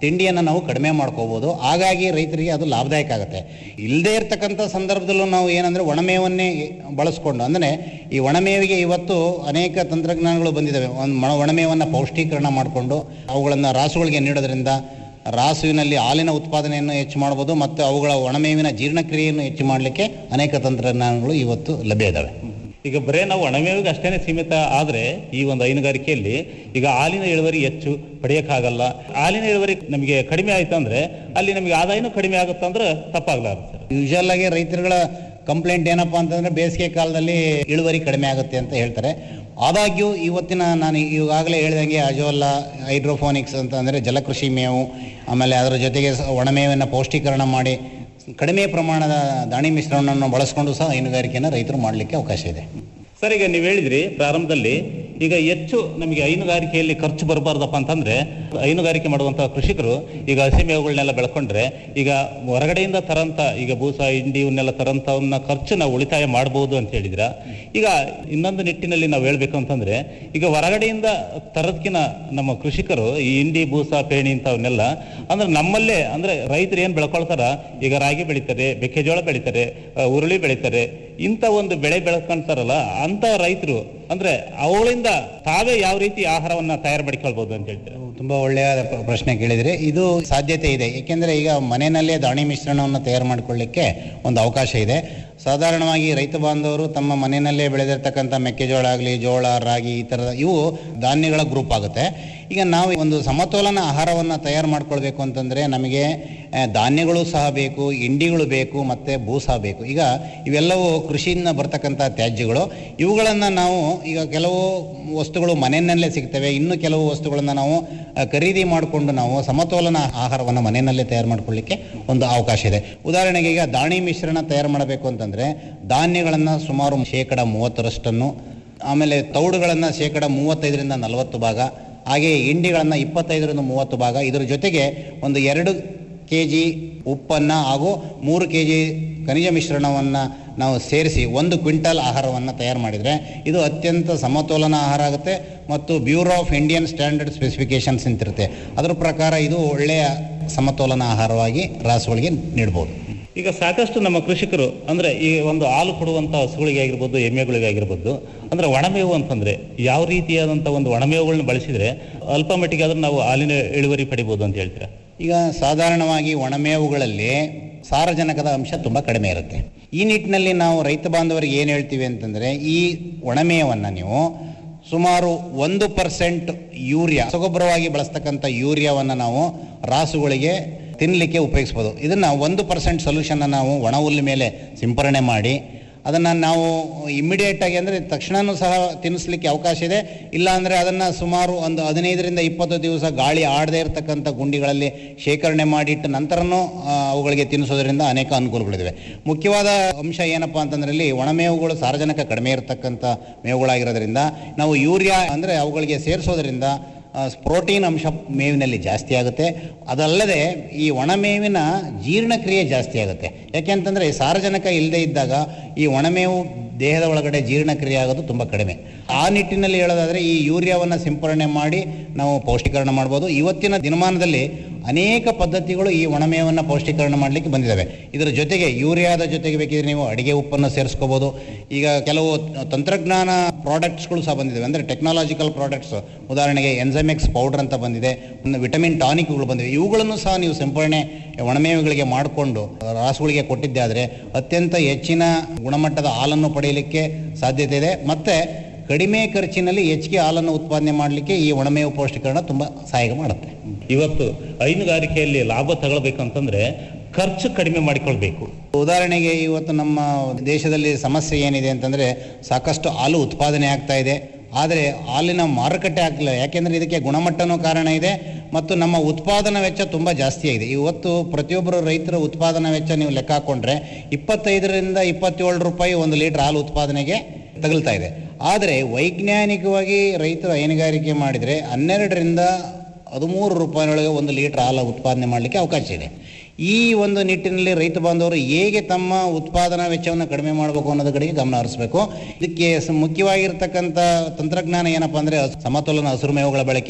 ತಿಂಡಿಯನ್ನು ನಾವು ಕಡಿಮೆ ಮಾಡ್ಕೋಬೋದು ಹಾಗಾಗಿ ರೈತರಿಗೆ ಅದು ಲಾಭದಾಯಕ ಆಗುತ್ತೆ ಇಲ್ಲದೇ ಇರತಕ್ಕಂಥ ಸಂದರ್ಭದಲ್ಲೂ ನಾವು ಏನಂದರೆ ಒಣಮೇವನ್ನೇ ಬಳಸ್ಕೊಂಡು ಅಂದರೆ ಈ ಒಣಮೇವಿಗೆ ಇವತ್ತು ಅನೇಕ ತಂತ್ರಜ್ಞಾನಗಳು ಬಂದಿದ್ದಾವೆ ಒಂದು ಮಣ ಒಣಮೇವನ್ನು ಪೌಷ್ಟೀಕರಣ ಮಾಡಿಕೊಂಡು ಅವುಗಳನ್ನು ರಾಸುಗಳಿಗೆ ನೀಡೋದ್ರಿಂದ ರಾಸುವಿನಲ್ಲಿ ಹಾಲಿನ ಉತ್ಪಾದನೆಯನ್ನು ಹೆಚ್ಚು ಮಾಡ್ಬೋದು ಮತ್ತು ಅವುಗಳ ಒಣಮೇವಿನ ಜೀರ್ಣಕ್ರಿಯೆಯನ್ನು ಹೆಚ್ಚು ಮಾಡಲಿಕ್ಕೆ ಅನೇಕ ತಂತ್ರಜ್ಞಾನಗಳು ಇವತ್ತು ಲಭ್ಯ ಇದ್ದಾವೆ ಈಗ ಬರೇ ನಾವು ಒಣಮೇವಿಗೆ ಅಷ್ಟೇನೆ ಸೀಮಿತ ಆದ್ರೆ ಈ ಒಂದು ಹೈನುಗಾರಿಕೆಯಲ್ಲಿ ಈಗ ಹಾಲಿನ ಇಳುವರಿ ಹೆಚ್ಚು ಪಡೆಯಕ್ಕಾಗಲ್ಲ ಹಾಲಿನ ಇಳುವರಿ ನಮಗೆ ಕಡಿಮೆ ಆಯ್ತು ಅಂದ್ರೆ ಅಲ್ಲಿ ನಮಗೆ ಆದಾಯನೂ ಕಡಿಮೆ ಆಗುತ್ತೆ ಅಂದ್ರೆ ತಪ್ಪಾಗ್ಲಾರ ಸರ್ ಯೂಶಲ್ ಆಗಿ ರೈತರುಗಳ ಕಂಪ್ಲೇಂಟ್ ಏನಪ್ಪಾ ಅಂತಂದ್ರೆ ಬೇಸಿಗೆ ಕಾಲದಲ್ಲಿ ಇಳುವರಿ ಕಡಿಮೆ ಆಗುತ್ತೆ ಅಂತ ಹೇಳ್ತಾರೆ ಆದಾಗ್ಯೂ ಇವತ್ತಿನ ನಾನು ಈಗಾಗಲೇ ಹೇಳ್ದಂಗೆ ಅಜೋಲ್ಲ ಹೈಡ್ರೋಫೋನಿಕ್ಸ್ ಅಂತ ಅಂದರೆ ಜಲಕೃಷಿ ಮೇವು ಆಮೇಲೆ ಅದರ ಜೊತೆಗೆ ಸ- ಒಣಮೇವನ್ನು ಪೌಷ್ಟೀಕರಣ ಮಾಡಿ ಕಡಿಮೆ ಪ್ರಮಾಣದ ದಾಣಿ ಮಿಶ್ರಣವನ್ನು ಬಳಸ್ಕೊಂಡು ಸಹ ಹೈನುಗಾರಿಕೆಯನ್ನು ರೈತರು ಮಾಡಲಿಕ್ಕೆ ಅವಕಾಶ ಇದೆ ಸರ್ ಈಗ ನೀವು ಹೇಳಿದ್ರಿ ಪ್ರಾರಂಭದಲ್ಲಿ ಈಗ ಹೆಚ್ಚು ನಮಗೆ ಹೈನುಗಾರಿಕೆಯಲ್ಲಿ ಖರ್ಚು ಬರಬಾರ್ದಪ್ಪ ಅಂತಂದ್ರೆ ಹೈನುಗಾರಿಕೆ ಮಾಡುವಂತಹ ಕೃಷಿಕರು ಈಗ ಹಸಿ ಮೇವುಗಳನ್ನೆಲ್ಲ ಬೆಳ್ಕೊಂಡ್ರೆ ಈಗ ಹೊರಗಡೆಯಿಂದ ತರಂತ ಈಗ ಬೂಸ ಹಿಂಡಿ ಇವನ್ನೆಲ್ಲ ತರಂತವನ್ನ ಖರ್ಚು ನಾವು ಉಳಿತಾಯ ಮಾಡಬಹುದು ಅಂತ ಹೇಳಿದ್ರ ಈಗ ಇನ್ನೊಂದು ನಿಟ್ಟಿನಲ್ಲಿ ನಾವು ಹೇಳ್ಬೇಕು ಅಂತಂದ್ರೆ ಈಗ ಹೊರಗಡೆಯಿಂದ ತರದ್ಕಿನ ನಮ್ಮ ಕೃಷಿಕರು ಈ ಹಿಂಡಿ ಬೂಸ ಪೇಣಿ ಇಂಥವನ್ನೆಲ್ಲ ಅಂದ್ರೆ ನಮ್ಮಲ್ಲೇ ಅಂದ್ರೆ ರೈತರು ಏನ್ ಬೆಳ್ಕೊಳ್ತಾರ ಈಗ ರಾಗಿ ಬೆಳಿತಾರೆ ಮೆಕ್ಕೆಜೋಳ ಬೆಳಿತಾರೆ ಆ, ಉರುಳಿ ಬೆಳಿತಾರೆ ಇಂಥ ಒಂದು ಬೆಳೆ ಬೆಳ್ಕೊಂತಾರಲ್ಲ ಅಂತ ರೈತರು ಅಂದ್ರೆ ಅವುಗಳಿಂದ ತಾವೇ ಯಾವ ರೀತಿ ಆಹಾರವನ್ನ ತಯಾರು ಮಾಡಿಕೊಳ್ಬಹುದು ಅಂತ ಹೇಳ್ತಾರೆ ತುಂಬ ಒಳ್ಳೆಯ ಪ್ರ- ಪ್ರಶ್ನೆ ಕೇಳಿದರೆ ಇದು ಸಾಧ್ಯತೆ ಇದೆ ಏಕೆಂದರೆ ಈಗ ಮನೆಯಲ್ಲೇ ದಾಣಿ ಮಿಶ್ರಣವನ್ನು ತಯಾರು ಮಾಡಿಕೊಳ್ಳಿಕ್ಕೆ ಒಂದು ಅವಕಾಶ ಇದೆ ಸಾಧಾರಣವಾಗಿ ರೈತ ಬಾಂಧವರು ತಮ್ಮ ಮನೆಯಲ್ಲೇ ಬೆಳೆದಿರ್ತಕ್ಕಂಥ ಮೆಕ್ಕೆಜೋಳ ಆಗಲಿ ಜೋಳ ರಾಗಿ ಈ ಥರದ ಇವು ಧಾನ್ಯಗಳ ಗ್ರೂಪ್ ಆಗುತ್ತೆ ಈಗ ನಾವು ಒಂದು ಸಮತೋಲನ ಆಹಾರವನ್ನು ತಯಾರು ಮಾಡ್ಕೊಳ್ಬೇಕು ಅಂತಂದರೆ ನಮಗೆ ಆ, ಧಾನ್ಯಗಳು ಸಹ ಬೇಕು ಹಿಂಡಿಗಳು ಬೇಕು ಮತ್ತು ಬೂಸ ಬೇಕು ಈಗ ಇವೆಲ್ಲವೂ ಕೃಷಿಯಿಂದ ಬರ್ತಕ್ಕಂಥ ತ್ಯಾಜ್ಯಗಳು ಇವುಗಳನ್ನು ನಾವು ಈಗ ಕೆಲವು ವಸ್ತುಗಳು ಮನೆಯಲ್ಲೇ ಸಿಗ್ತವೆ ಇನ್ನು ಕೆಲವು ವಸ್ತುಗಳನ್ನು ನಾವು ಆ, ಖರೀದಿ ಮಾಡಿಕೊಂಡು ನಾವು ಸಮತೋಲನ ಆಹಾರವನ್ನು ಮನೆಯಲ್ಲೇ ತಯಾರು ಮಾಡ್ಕೊಳ್ಳಿಕ್ಕೆ ಒಂದು ಅವಕಾಶ ಇದೆ ಉದಾಹರಣೆಗೆ ಈಗ ದಾಣಿ ಮಿಶ್ರಣ ತಯಾರು ಮಾಡಬೇಕು ಅಂತಂದರೆ ಧಾನ್ಯಗಳನ್ನು ಸುಮಾರು ಶೇಕಡ ಮೂವತ್ತರಷ್ಟನ್ನು ಆಮೇಲೆ ತೌಡುಗಳನ್ನು ಶೇಕಡ ಮೂವತ್ತೈದರಿಂದ ನಲವತ್ತು ಭಾಗ ಹಾಗೆಯೇ ಹಿಂಡಿಗಳನ್ನು ಇಪ್ಪತ್ತೈದರಿಂದ ಮೂವತ್ತು ಭಾಗ ಇದರ ಜೊತೆಗೆ ಒಂದು ಎರಡು ಕೆ ಜಿ ಉಪ್ಪನ್ನು ಹಾಗೂ ಮೂರು ಕೆ ಜಿ ಖನಿಜ ಮಿಶ್ರಣವನ್ನು ನಾವು ಸೇರಿಸಿ ಒಂದು ಕ್ವಿಂಟಲ್ ಆಹಾರವನ್ನು ತಯಾರು ಮಾಡಿದರೆ ಇದು ಅತ್ಯಂತ ಸಮತೋಲನ ಆಹಾರ ಆಗುತ್ತೆ ಮತ್ತು bureau of Indian standard specifications ಅಂತಿರುತ್ತೆ ಅದರ ಪ್ರಕಾರ ಇದು ಒಳ್ಳೆಯ ಸಮತೋಲನ ಆಹಾರವಾಗಿ ರಾಸುಗಳಿಗೆ ನೀಡ್ಬೋದು ಈಗ ಸಾಕಷ್ಟು ನಮ್ಮ ಕೃಷಿಕರು ಅಂದ್ರೆ ಈ ಒಂದು ಹಾಲು ಕೊಡುವಂತ ಹಸುಗಳಿಗೆ ಆಗಿರ್ಬೋದು ಎಮ್ಮೆಗಳಿಗೆ ಆಗಿರ್ಬೋದು ಅಂದ್ರೆ ಒಣಮೇವು ಅಂತಂದ್ರೆ ಯಾವ ರೀತಿಯಾದಂತ ಒಂದು ಒಣಮೇವುಗಳನ್ನ ಬಳಸಿದ್ರೆ ಅಲ್ಪ ಮಟ್ಟಿಗೆ ಆದ್ರೂ ನಾವು ಹಾಲಿನ ಇಳುವರಿ ಪಡಿಬಹುದು ಅಂತ ಹೇಳ್ತೀರಾ ಈಗ ಸಾಧಾರಣವಾಗಿ ಒಣಮೇವುಗಳಲ್ಲಿ ಸಾರಜನಕದ ಅಂಶ ತುಂಬ ಕಡಿಮೆ ಇರುತ್ತೆ ಈ ನಿಟ್ಟಿನಲ್ಲಿ ನಾವು ರೈತ ಬಾಂಧವರಿಗೆ ಏನು ಹೇಳ್ತೀವಿ ಅಂತಂದರೆ ಈ ಒಣಮೇವನ್ನು ನೀವು ಸುಮಾರು ಒಂದು ಪರ್ಸೆಂಟ್ ಯೂರಿಯಾ ರಸಗೊಬ್ಬರವಾಗಿ ಬಳಸ್ತಕ್ಕಂಥ ಯೂರಿಯಾವನ್ನು ನಾವು ರಾಸುಗಳಿಗೆ ತಿನ್ನಲಿಕ್ಕೆ ಉಪಯೋಗಿಸ್ಬೋದು ಇದನ್ನು ಒಂದು ಪರ್ಸೆಂಟ್ ಸೊಲ್ಯೂಷನ್ನ ನಾವು ಒಣ ಹುಲ್ಲು ಮೇಲೆ ಸಿಂಪರಣೆ ಮಾಡಿ ಅದನ್ನು ನಾವು ಇಮ್ಮಿಡಿಯೇಟ್ ಆಗಿ ಅಂದರೆ ತಕ್ಷಣವೂ ಸಹ ತಿನ್ನಿಸ್ಲಿಕ್ಕೆ ಅವಕಾಶ ಇದೆ ಇಲ್ಲ ಅಂದರೆ ಅದನ್ನು ಸುಮಾರು ಒಂದು ಹದಿನೈದರಿಂದ ಇಪ್ಪತ್ತು ದಿವಸ ಗಾಳಿ ಆಡದೇ ಇರತಕ್ಕಂಥ ಗುಂಡಿಗಳಲ್ಲಿ ಶೇಖರಣೆ ಮಾಡಿಟ್ಟು ನಂತರನೂ ಆ, ಅವುಗಳಿಗೆ ತಿನ್ನಿಸೋದ್ರಿಂದ ಅನೇಕ ಅನುಕೂಲಗಳಿವೆ ಮುಖ್ಯವಾದ ಅಂಶ ಏನಪ್ಪ ಅಂತಂದ್ರೆ ಇಲ್ಲಿ ಒಣಮೇವುಗಳು ಸಾರಜನಕ ಕಡಿಮೆ ಇರತಕ್ಕಂಥ ಮೇವುಗಳಾಗಿರೋದ್ರಿಂದ ನಾವು ಯೂರಿಯಾ ಅಂದರೆ ಅವುಗಳಿಗೆ ಸೇರಿಸೋದ್ರಿಂದ ಆ, ಪ್ರೋಟೀನ್ ಅಂಶ ಮೇವಿನಲ್ಲಿ ಜಾಸ್ತಿ ಆಗುತ್ತೆ ಅದಲ್ಲದೆ ಈ ಒಣಮೇವಿನ ಜೀರ್ಣಕ್ರಿಯೆ ಜಾಸ್ತಿ ಆಗುತ್ತೆ ಯಾಕೆಂತಂದರೆ ಸಾರಜನಕ ಇಲ್ಲದೆ ಇದ್ದಾಗ ಈ ಒಣಮೇವು ದೇಹದ ಒಳಗಡೆ ಜೀರ್ಣಕ್ರಿಯೆ ಆಗೋದು ತುಂಬ ಕಡಿಮೆ ಆ ನಿಟ್ಟಿನಲ್ಲಿ ಹೇಳೋದಾದರೆ ಈ ಯೂರಿಯಾವನ್ನು ಸಿಂಪರಣೆ ಮಾಡಿ ನಾವು ಪೌಷ್ಟೀಕರಣ ಮಾಡ್ಬೋದು ಇವತ್ತಿನ ದಿನಮಾನದಲ್ಲಿ ಅನೇಕ ಪದ್ಧತಿಗಳು ಈ ಒಣಮೇವನ್ನು ಪೌಷ್ಟೀಕರಣ ಮಾಡಲಿಕ್ಕೆ ಬಂದಿದ್ದಾವೆ ಇದರ ಜೊತೆಗೆ ಯೂರಿಯಾದ ಜೊತೆಗೆ ಬೇಕಿದ್ರೆ ನೀವು ಅಡಿಗೆ ಉಪ್ಪನ್ನು ಸೇರಿಸ್ಕೋಬೋದು ಈಗ ಕೆಲವು ತಂತ್ರಜ್ಞಾನ ಪ್ರಾಡಕ್ಟ್ಸ್ಗಳು ಸಹ ಬಂದಿದ್ದಾವೆ ಅಂದರೆ ಟೆಕ್ನಾಲಜಿಕಲ್ ಪ್ರಾಡಕ್ಟ್ಸ್ ಉದಾಹರಣೆಗೆ ಎನ್ಸಮೆಕ್ಸ್ ಪೌಡರ್ ಅಂತ ಬಂದಿದೆ ಒಂದು ವಿಟಮಿನ್ ಟಾನಿಕ್ಗಳು ಬಂದಿವೆ ಇವುಗಳನ್ನು ಸಹ ನೀವು ಸಿಂಪರಣೆ ಒಣಮೇವುಗಳಿಗೆ ಮಾಡಿಕೊಂಡು ರಾಸುಗಳಿಗೆ ಕೊಟ್ಟಿದ್ದೆ ಆದರೆ ಅತ್ಯಂತ ಹೆಚ್ಚಿನ ಗುಣಮಟ್ಟದ ಹಾಲನ್ನು ಪಡೆಯಲಿಕ್ಕೆ ಸಾಧ್ಯತೆ ಇದೆ ಮತ್ತು ಕಡಿಮೆ ಖರ್ಚಿನಲ್ಲಿ ಹೆಚ್ಚಿಗೆ ಹಾಲನ್ನು ಉತ್ಪಾದನೆ ಮಾಡಲಿಕ್ಕೆ ಈ ಒಣಮೇವು ಪೌಷ್ಟೀಕರಣ ತುಂಬ ಸಹಾಯ ಮಾಡುತ್ತೆ ಇವತ್ತು ಹೈನುಗಾರಿಕೆಯಲ್ಲಿ ಲಾಭ ತಗೊಳ್ಬೇಕಂತಂದ್ರೆ ಖರ್ಚು ಕಡಿಮೆ ಮಾಡಿಕೊಳ್ಬೇಕು ಉದಾಹರಣೆಗೆ ಇವತ್ತು ನಮ್ಮ ದೇಶದಲ್ಲಿ ಸಮಸ್ಯೆ ಏನಿದೆ ಅಂತಂದರೆ ಸಾಕಷ್ಟು ಹಾಲು ಉತ್ಪಾದನೆ ಆಗ್ತಾ ಇದೆ ಆದರೆ ಹಾಲಿನ ಮಾರುಕಟ್ಟೆ ಆಗ್ತಿಲ್ಲ ಯಾಕೆಂದರೆ ಇದಕ್ಕೆ ಗುಣಮಟ್ಟನೂ ಕಾರಣ ಇದೆ ಮತ್ತು ನಮ್ಮ ಉತ್ಪಾದನಾ ವೆಚ್ಚ ತುಂಬ ಜಾಸ್ತಿ ಆಗಿದೆ ಇವತ್ತು ಪ್ರತಿಯೊಬ್ಬರು ರೈತರ ಉತ್ಪಾದನಾ ವೆಚ್ಚ ನೀವು ಲೆಕ್ಕ ಹಾಕೊಂಡ್ರೆ ಇಪ್ಪತ್ತೈದರಿಂದ ಇಪ್ಪತ್ತೇಳು ರೂಪಾಯಿ ಒಂದು ಲೀಟರ್ ಹಾಲು ಉತ್ಪಾದನೆಗೆ ತಗಲ್ತಾ ಇದೆ ಆದರೆ ವೈಜ್ಞಾನಿಕವಾಗಿ ರೈತರು ಹೈನುಗಾರಿಕೆ ಮಾಡಿದರೆ ಹನ್ನೆರಡರಿಂದ ಹದಿಮೂರು ರೂಪಾಯಿನೊಳಗೆ ಒಂದು ಲೀಟರ್ ಹಾಲು ಉತ್ಪಾದನೆ ಮಾಡಲಿಕ್ಕೆ ಅವಕಾಶ ಇದೆ ಈ ಒಂದು ನಿಟ್ಟಿನಲ್ಲಿ ರೈತ ಬಾಂಧವರು ಹೇಗೆ ತಮ್ಮ ಉತ್ಪಾದನಾ ವೆಚ್ಚವನ್ನು ಕಡಿಮೆ ಮಾಡಬೇಕು ಅನ್ನೋದ್ರ ಕಡೆಗೆ ಗಮನ ಹರಿಸಬೇಕು ಇದಕ್ಕೆ ಸ- ಮುಖ್ಯವಾಗಿರ್ತಕ್ಕಂಥ ತಂತ್ರಜ್ಞಾನ ಏನಪ್ಪ ಅಂದರೆ ಸಮತೋಲನ ಹಸಿರು ಮೇವುಗಳ ಬಳಕೆ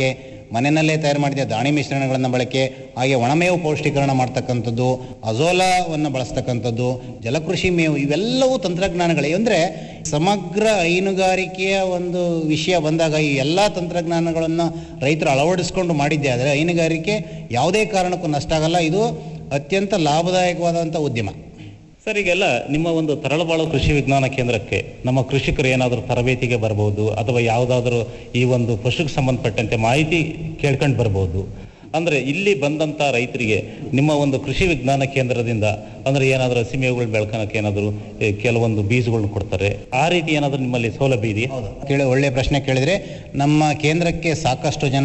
ಮನೆಯಲ್ಲೇ ತಯಾರು ಮಾಡಿದ ದಾಣಿ ಮಿಶ್ರಣಗಳನ್ನು ಬಳಕೆ ಹಾಗೆ ಒಣಮೇವು ಪೌಷ್ಟೀಕರಣ ಮಾಡ್ತಕ್ಕಂಥದ್ದು ಅಜೋಲಾವನ್ನು ಬಳಸ್ತಕ್ಕಂಥದ್ದು ಜಲಕೃಷಿ ಮೇವು ಇವೆಲ್ಲವೂ ತಂತ್ರಜ್ಞಾನಗಳೇ ಅಂದರೆ ಸಮಗ್ರ ಹೈನುಗಾರಿಕೆಯ ಒಂದು ವಿಷಯ ಬಂದಾಗ ಈ ಎಲ್ಲ ತಂತ್ರಜ್ಞಾನಗಳನ್ನು ರೈತರು ಅಳವಡಿಸ್ಕೊಂಡು ಮಾಡಿದ್ದೆ ಆದರೆ ಹೈನುಗಾರಿಕೆ ಯಾವುದೇ ಕಾರಣಕ್ಕೂ ನಷ್ಟ ಆಗಲ್ಲ ಇದು ಅತ್ಯಂತ ಲಾಭದಾಯಕವಾದಂಥ ಉದ್ಯಮ ಸರ್ ಈಗೆಲ್ಲ ನಿಮ್ಮ ಒಂದು ತರಳಬಾಳು ಕೃಷಿ ವಿಜ್ಞಾನ ಕೇಂದ್ರಕ್ಕೆ ನಮ್ಮ ಕೃಷಿಕರು ಏನಾದರೂ ತರಬೇತಿಗೆ ಬರ್ಬೋದು ಅಥವಾ ಯಾವುದಾದ್ರೂ ಈ ಒಂದು ಪಶುಗೆ ಸಂಬಂಧಪಟ್ಟಂತೆ ಮಾಹಿತಿ ಕೇಳ್ಕೊಂಡು ಬರ್ಬೋದು ಅಂದರೆ ಇಲ್ಲಿ ಬಂದಂಥ ರೈತರಿಗೆ ನಿಮ್ಮ ಒಂದು ಕೃಷಿ ವಿಜ್ಞಾನ ಕೇಂದ್ರದಿಂದ ಅಂದರೆ ಏನಾದರೂ ಹಸಿಮೇವುಗಳು ಬೆಳ್ಕೊಳಕ್ಕೆ ಏನಾದರೂ ಏ, ಕೆಲವೊಂದು ಬೀಜಗಳನ್ನ ಕೊಡ್ತಾರೆ ಆ ರೀತಿ ಏನಾದರೂ ನಿಮ್ಮಲ್ಲಿ ಸೌಲಭ್ಯ ಇದೆಯಾ ಕೇಳಿ ಒಳ್ಳೆಯ ಪ್ರಶ್ನೆ ಕೇಳಿದರೆ ನಮ್ಮ ಕೇಂದ್ರಕ್ಕೆ ಸಾಕಷ್ಟು ಜನ